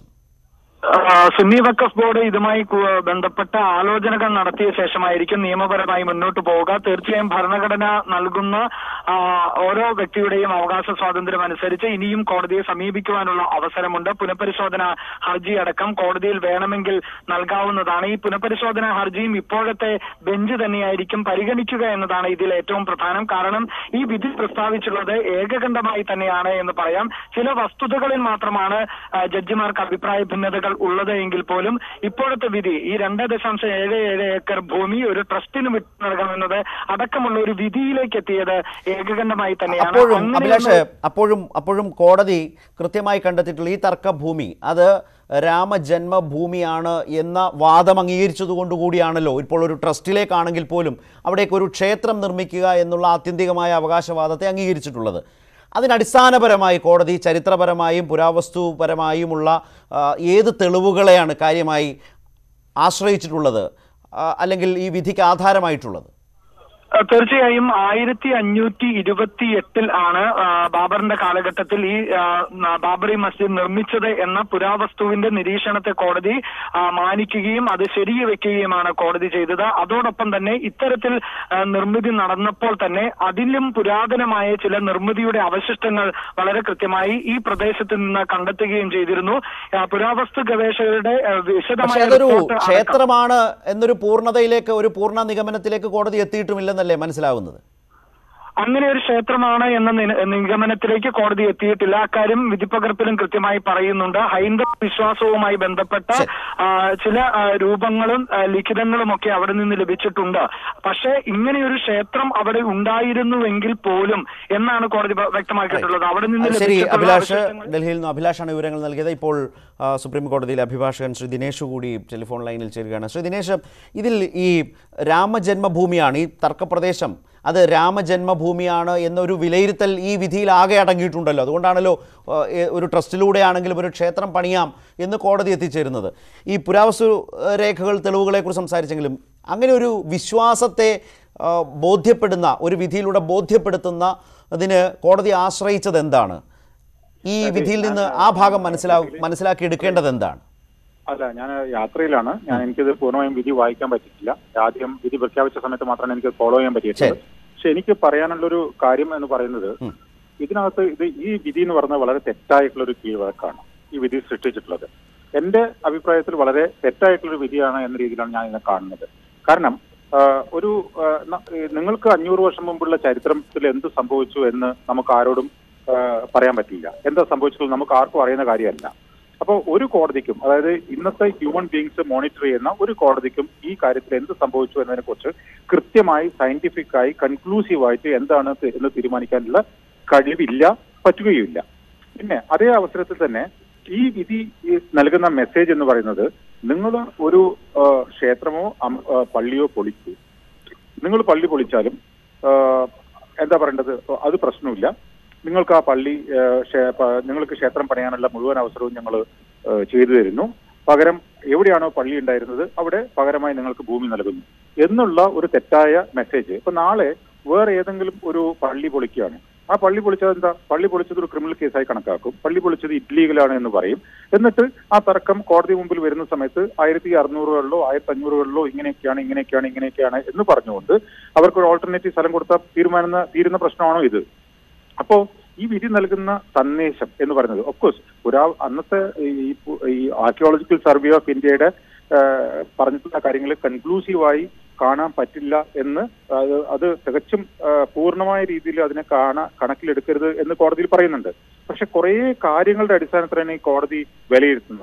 ആ, സുന്നി വഖഫ് ബോർഡ് ഇതുമായി കു- ബന്ധപ്പെട്ട ആലോചനകൾ നടത്തിയ ശേഷമായിരിക്കും നിയമപരമായി മുന്നോട്ട് പോവുക തീർച്ചയായും ഭരണഘടന നൽകുന്ന ആ, ഓരോ വ്യക്തിയുടെയും അവകാശ സ്വാതന്ത്ര്യം അനുസരിച്ച് ഇനിയും കോടതിയെ സമീപിക്കുവാനുള്ള അവസരമുണ്ട് പുനഃപരിശോധന ഹർജി അടക്കം കോടതിയിൽ വേണമെങ്കിൽ നൽകാവുന്നതാണ് ഈ പുനഃപരിശോധന ഹർജിയും ഇപ്പോഴത്തെ ബെഞ്ച് തന്നെയായിരിക്കും പരിഗണിക്കുക എന്നതാണ് ഇതിൽ ഏറ്റവും പ്രധാനം കാരണം ഈ വിധി പ്രസ്താവിച്ചുള്ളത് ഏകകണ്ഠമായി തന്നെയാണ് എന്ന് പറയാം ചില വസ്തുതകളിൽ മാത്രമാണ് ആ, ജഡ്ജിമാർക്ക് അഭിപ്രായ ഭിന്നതകൾ ഉള്ളത് എങ്കിൽ പോലും ഇപ്പോഴത്തെ വിധി ഈ രണ്ട് ദശാംശം ഏഴ് ഏഴ് ഏക്കർ ഭൂമി ഒരു ട്രസ്റ്റിന് വിട്ടു നൽകാമെന്നത് അടക്കമുള്ള ഒരു വിധിയിലേക്ക് എത്തിയത് ഏകകണ്ഠമായി തന്നെയാണ് അപ്പോഴും അങ്ങനെയൊന്ന് അഭിലാഷ് അപ്പോഴും അപ്പോഴും കോടതി കൃത്യമായി കണ്ടെത്തിയിട്ടുള്ള ഈ തർക്ക ഭൂമി അത് രാമജന്മഭൂമിയാണ് എന്ന വാദം അംഗീകരിച്ചതുകൊണ്ടുകൂടിയാണല്ലോ ഇപ്പോൾ ഒരു ട്രസ്റ്റിലേക്കാണെങ്കിൽ പോലും അവിടേക്ക് ഒരു ക്ഷേത്രം നിർമ്മിക്കുക എന്നുള്ള ആത്യന്തികമായ അവകാശവാദത്തെ അംഗീകരിച്ചിട്ടുള്ളത് അതിനടിസ്ഥാനപരമായി കോടതി ചരിത്രപരമായും പുരാവസ്തുപരമായുമുള്ള ആ, ഏത് തെളിവുകളെയാണ് കാര്യമായി ആശ്രയിച്ചിട്ടുള്ളത് ആ, അല്ലെങ്കിൽ ഈ വിധിക്ക് ആധാരമായിട്ടുള്ളത് ആ, തീർച്ചയായും ആയിരത്തി അഞ്ഞൂറ്റി ഇരുപത്തി എട്ടിൽ ആണ് ആ, ബാബറിന്റെ കാലഘട്ടത്തിൽ ഈ ആ, ന- ബാബറി മസ്ജിദ് നിർമ്മിച്ചത് എന്ന പുരാവസ്തുവിന്റെ നിരീക്ഷണത്തെ കോടതി ആ, മാനിക്കുകയും അത് ശരിവെക്കുകയുമാണ് കോടതി ചെയ്തത് അതോടൊപ്പം തന്നെ ഇത്തരത്തിൽ ആ, നിർമ്മിതി നടന്നപ്പോൾ തന്നെ അതിലും പുരാതനമായ ചില നിർമ്മിതിയുടെ അവശിഷ്ടങ്ങൾ വളരെ കൃത്യമായി ഈ പ്രദേശത്ത് നിന്ന് കണ്ടെത്തുകയും ചെയ്തിരുന്നു ആ, പുരാവസ്തു ഗവേഷകരുടെ ആ, പക്ഷേ വിശദമായ അതൊരു റിപ്പോർട്ട് അടക്കം- ക്ഷേത്രമാണ് എന്നൊരു പൂർണ്ണതയിലേക്ക് ഒരു പൂർണ്ണ നിഗമനത്തിലേക്ക് കോടതി എത്തിയിട്ടുമില്ലെന്നല്ലേ മനസ്സിലാവുന്നത് അങ്ങനെ ഒരു ക്ഷേത്രമാണ് എന്ന നി- നിഗമനത്തിലേക്ക് കോടതി എത്തിയിട്ടില്ല അക്കാര്യം വിധിപ്പകർപ്പിലും കൃത്യമായി പറയുന്നുണ്ട് ഹൈന്ദവ വിശ്വാസവുമായി ബന്ധപ്പെട്ട ആ, ചില ആ, രൂപങ്ങളും ആ, ലിഖിതങ്ങളും ഒക്കെ അവിടെ നിന്ന് ലഭിച്ചിട്ടുണ്ട് പക്ഷേ ഇങ്ങനെയൊരു ക്ഷേത്രം അവിടെ ഉണ്ടായിരുന്നുവെങ്കിൽ പോലും എന്നാണ് കോടതി വ- വ്യക്തമാക്കിയിട്ടുള്ളത് അവിടെ നിന്ന് അത് ശരി ലഭിച്ചിട്ടുള്ള അഭിലാഷ് അവശിഷ്ടങ്ങൾ- ഡൽഹിയിൽ നിന്ന് അഭിലാഷാണ് വിവരങ്ങൾ നൽകിയത് ഇപ്പോൾ ആ, സുപ്രീം കോടതിയിലെ അഭിഭാഷകൻ ശ്രീ ദിനേശ് കൂടി ടെലിഫോൺ ലൈനിൽ ചേരുകയാണ് ശ്രീ ദിനേശ് ഇതിൽ ഈ രാമജന്മഭൂമിയാണ് ഈ തർക്കപ്രദേശം അത് രാമജന്മഭൂമിയാണ് എന്നൊരു വിലയിരുത്തൽ ഈ വിധിയിൽ ആകെ അടങ്ങിയിട്ടുണ്ടല്ലോ അതുകൊണ്ടാണല്ലോ ആ, ഏ- ഒരു ട്രസ്റ്റിലൂടെയാണെങ്കിലും ഒരു ക്ഷേത്രം പണിയാം എന്ന് കോടതി എത്തിച്ചേരുന്നത് ഈ പുരാവസ്തു ആ, രേഖകൾ തെളിവുകളെക്കുറിച്ച് സംസാരിച്ചെങ്കിലും അങ്ങനെ ഒരു വിശ്വാസത്തെ ആ, ബോധ്യപ്പെടുന്ന ഒരു വിധിയിലൂടെ ബോധ്യപ്പെടുത്തുന്ന അതിന് കോടതി ആശ്രയിച്ചത് എന്താണ് ഈ വിധിയിൽ നിന്ന് ആ ഭാഗം മനസ്സിലാ മനസ്സിലാക്കി എടുക്കേണ്ടത് എന്താണ് അല്ല ഞാൻ യാത്രയിലാണ് ഞാൻ എനിക്കിത് പൂർണ്ണമായും വിധി വായിക്കാൻ പറ്റിയിട്ടില്ല ആദ്യം വിധി പ്രഖ്യാപിച്ച സമയത്ത് മാത്രമാണ് എനിക്ക് ഫോളോ ചെയ്യാൻ പറ്റിയിട്ടുള്ളത് പക്ഷെ എനിക്ക് പറയാനുള്ളൊരു കാര്യം എന്ന് പറയുന്നത് ഇതിനകത്ത് ഇത് ഈ വിധി എന്ന് പറയുന്നത് വളരെ തെറ്റായിട്ടുള്ള ഒരു കീഴ്വഴക്കാണ് ഈ വിധി സൃഷ്ടിച്ചിട്ടുള്ളത് എന്റെ അഭിപ്രായത്തിൽ വളരെ തെറ്റായിട്ടുള്ള ഒരു വിധിയാണ് എന്ന രീതിയിലാണ് ഞാൻ ഇതിനെ കാണുന്നത് കാരണം ആ, ഒരു ആ, ന- ഏ, നിങ്ങൾക്ക് അഞ്ഞൂറ് വർഷം മുമ്പുള്ള ചരിത്രത്തിൽ എന്ത് സംഭവിച്ചു എന്ന് നമുക്ക് ആരോടും ആ, പറയാൻ പറ്റില്ല എന്താ സംഭവിച്ചത് നമുക്ക് ആർക്കും അറിയുന്ന കാര്യമല്ല അപ്പോൾ ഒരു കോടതിക്കും അതായത് ഇന്നത്തെ ഹ്യൂമൻ ബീങ്സ് മോണിറ്റർ ചെയ്യുന്ന ഒരു കോടതിക്കും ഈ കാര്യത്തിൽ എന്ത് സംഭവിച്ചു എന്നതിനെ കുറിച്ച് കൃത്യമായി സയന്റിഫിക് ആയി കൺക്ലൂസീവ് ആയിട്ട് എന്താണ് തി- എന്ന് തീരുമാനിക്കാനുള്ള കഴിവില്ല പറ്റുകയുമില്ല പിന്നെ അതേ അവസരത്തിൽ തന്നെ ഈ വിധി ഈ നൽകുന്ന മെസ്സേജ് എന്ന് പറയുന്നത് നിങ്ങൾ ഒരു ആ, ക്ഷേത്രമോ അം- ആ, പള്ളിയോ പൊളിച്ചു നിങ്ങൾ പള്ളി പൊളിച്ചാലും ആ, എന്താ പറയേണ്ടത് അത് പ്രശ്നമില്ല നിങ്ങൾക്ക് ആ പള്ളി ആ, ക്ഷേ- പ- നിങ്ങൾക്ക് ക്ഷേത്രം പണിയാനുള്ള മുഴുവൻ അവസരവും ഞങ്ങൾ ചെയ്തു തരുന്നു പകരം എവിടെയാണോ പള്ളി ഉണ്ടായിരുന്നത് അവിടെ പകരമായി നിങ്ങൾക്ക് ഭൂമി നൽകുന്നു എന്നുള്ള ഒരു തെറ്റായ മെസ്സേജ് ഇപ്പൊ നാളെ വേറെ ഏതെങ്കിലും ഒരു പള്ളി പൊളിക്കുകയാണ് ആ പള്ളി പൊളിച്ചത് എന്താ പള്ളി പൊളിച്ചത് ഒരു ക്രിമിനൽ കേസായി കണക്കാക്കും പള്ളി പൊളിച്ചത് ഇല്ലീഗലാണ് എന്ന് പറയും എന്നിട്ട് ആ തർക്കം കോടതി മുമ്പിൽ വരുന്ന സമയത്ത് ആയിരത്തി അറുന്നൂറുകളിലോ ആയിരത്തി അഞ്ഞൂറുകളിലോ ഇങ്ങനെയൊക്കെയാണ് ഇങ്ങനെയൊക്കെയാണ് ഇങ്ങനെയൊക്കെയാണ് എന്ന് പറഞ്ഞുകൊണ്ട് അവർക്ക് ഒരു ഓൾട്ടർനേറ്റീവ് സ്ഥലം കൊടുത്ത തീരുമാനം തീരുന്ന പ്രശ്നമാണോ ഇത് അപ്പോ ഈ വിധി നൽകുന്ന സന്ദേശം എന്ന് പറയുന്നത് ഒഫ്കോഴ്സ് പുരാ അന്നത്തെ ഈ പു- ഈ ആർക്കിയോളജിക്കൽ സർവേ ഓഫ് ഇന്ത്യയുടെ ആ, പറഞ്ഞിട്ടുള്ള കാര്യങ്ങൾ കൺക്ലൂസീവായി കാണാൻ പറ്റില്ല എന്ന് അത് അത് തികച്ചും ആ, പൂർണ്ണമായ രീതിയിൽ അതിനെ കാണാ കണക്കിലെടുക്കരുത് എന്ന് കോടതിയിൽ പറയുന്നുണ്ട് പക്ഷെ കുറേ കാര്യങ്ങളുടെ അടിസ്ഥാനത്തിലാണ് ഈ കോടതി വിലയിരുത്തുന്നത്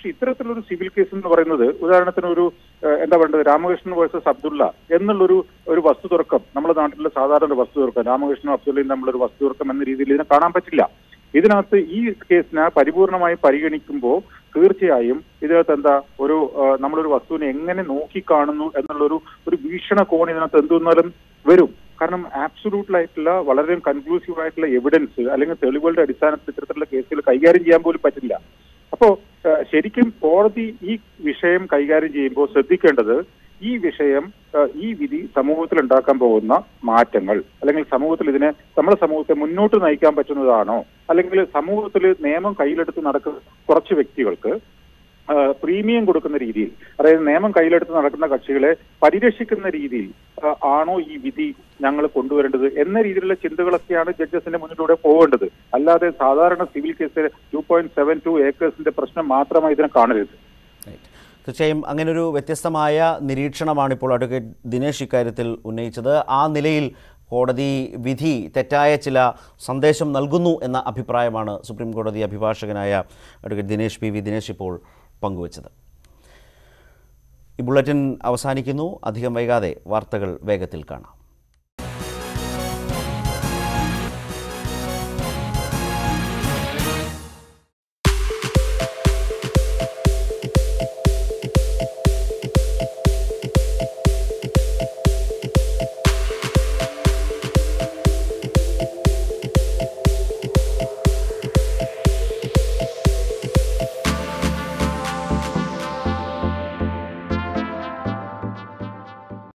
പക്ഷെ ഇത്തരത്തിലൊരു സിവിൽ കേസ് എന്ന് പറയുന്നത് ഉദാഹരണത്തിന് ഒരു ഏഹ്, എന്താ പറയുന്നത് രാമകൃഷ്ണൻ വേഴ്സസ് അബ്ദുള്ള എന്നുള്ളൊരു ഒരു വസ്തു തർക്കം നമ്മുടെ നാട്ടിലെ സാധാരണ ഒരു വസ്തു തർക്കം രാമകൃഷ്ണനും അബ്ദുള്ളയും തമ്മിലൊരു വസ്തു തർക്കം എന്ന രീതിയിൽ ഇതിനെ കാണാൻ പറ്റില്ല ഇതിനകത്ത് ഈ കേസിനെ പരിപൂർണമായി പരിഗണിക്കുമ്പോൾ തീർച്ചയായും ഇതിനകത്ത് എന്താ ഒരു ആ, നമ്മളൊരു വസ്തുവിനെ എങ്ങനെ നോക്കിക്കാണുന്നു എന്നുള്ളൊരു ഒരു വീക്ഷണകോൺ ഇതിനകത്ത് എന്തെന്നാലും വരും കാരണം ആബ്സൊല്യൂട്ട് ആയിട്ടുള്ള വളരെ കൺക്ലൂസീവ് ആയിട്ടുള്ള എവിഡൻസ് അല്ലെങ്കിൽ തെളിവുകളുടെ അടിസ്ഥാനത്തിൽ ഇത്തരത്തിലുള്ള കേസുകൾ കൈകാര്യം ചെയ്യാൻ പോലും പറ്റില്ല അപ്പോ ആ, ശരിക്കും കോടതി ഈ വിഷയം കൈകാര്യം ചെയ്യുമ്പോൾ ശ്രദ്ധിക്കേണ്ടത് ഈ വിഷയം ആ, ഈ വിധി സമൂഹത്തിൽ ഉണ്ടാക്കാൻ പോകുന്ന മാറ്റങ്ങൾ അല്ലെങ്കിൽ സമൂഹത്തിൽ ഇതിനെ നമ്മുടെ സമൂഹത്തെ മുന്നോട്ട് നയിക്കാൻ പറ്റുന്നതാണോ അല്ലെങ്കിൽ സമൂഹത്തിൽ നിയമം കയ്യിലെടുത്ത് നടക്കുന്ന കുറച്ച് വ്യക്തികൾക്ക് ആ, പ്രീമിയം കൊടുക്കുന്ന രീതിയിൽ അതായത് നിയമം കയ്യിലെടുത്ത് നടക്കുന്ന കക്ഷികളെ പരിരക്ഷിക്കുന്ന രീതിയിൽ ആ, ആണോ ഈ വിധി ഞങ്ങൾ കൊണ്ടുവരേണ്ടത് എന്ന രീതിയിലുള്ള ചിന്തകളൊക്കെയാണ് ജഡ്ജസിന്റെ മുന്നിലൂടെ പോകേണ്ടത് അല്ലാതെ സാധാരണ civil case two point seven two ഏക്കേഴ്സിന്റെ പ്രശ്നം മാത്രമായി ഇതിനെ കാണരുത് തീർച്ചയായും അങ്ങനൊരു വ്യത്യസ്തമായ നിരീക്ഷണമാണ് ഇപ്പോൾ അഡ്വക്കേറ്റ് ദിനേശ് ഇക്കാര്യത്തിൽ ഉന്നയിച്ചത് ആ നിലയിൽ കോടതി വിധി തെറ്റായ ചില സന്ദേശം നൽകുന്നു എന്ന അഭിപ്രായമാണ് സുപ്രീം കോടതി അഭിഭാഷകനായ advocate Dinesh P V Dinesh ഇപ്പോൾ പങ്കുവച്ചത് ഈ ബുള്ളറ്റിൻ അവസാനിക്കുന്നു അധികം വൈകാതെ വാർത്തകൾ വേഗത്തിൽ കാണാം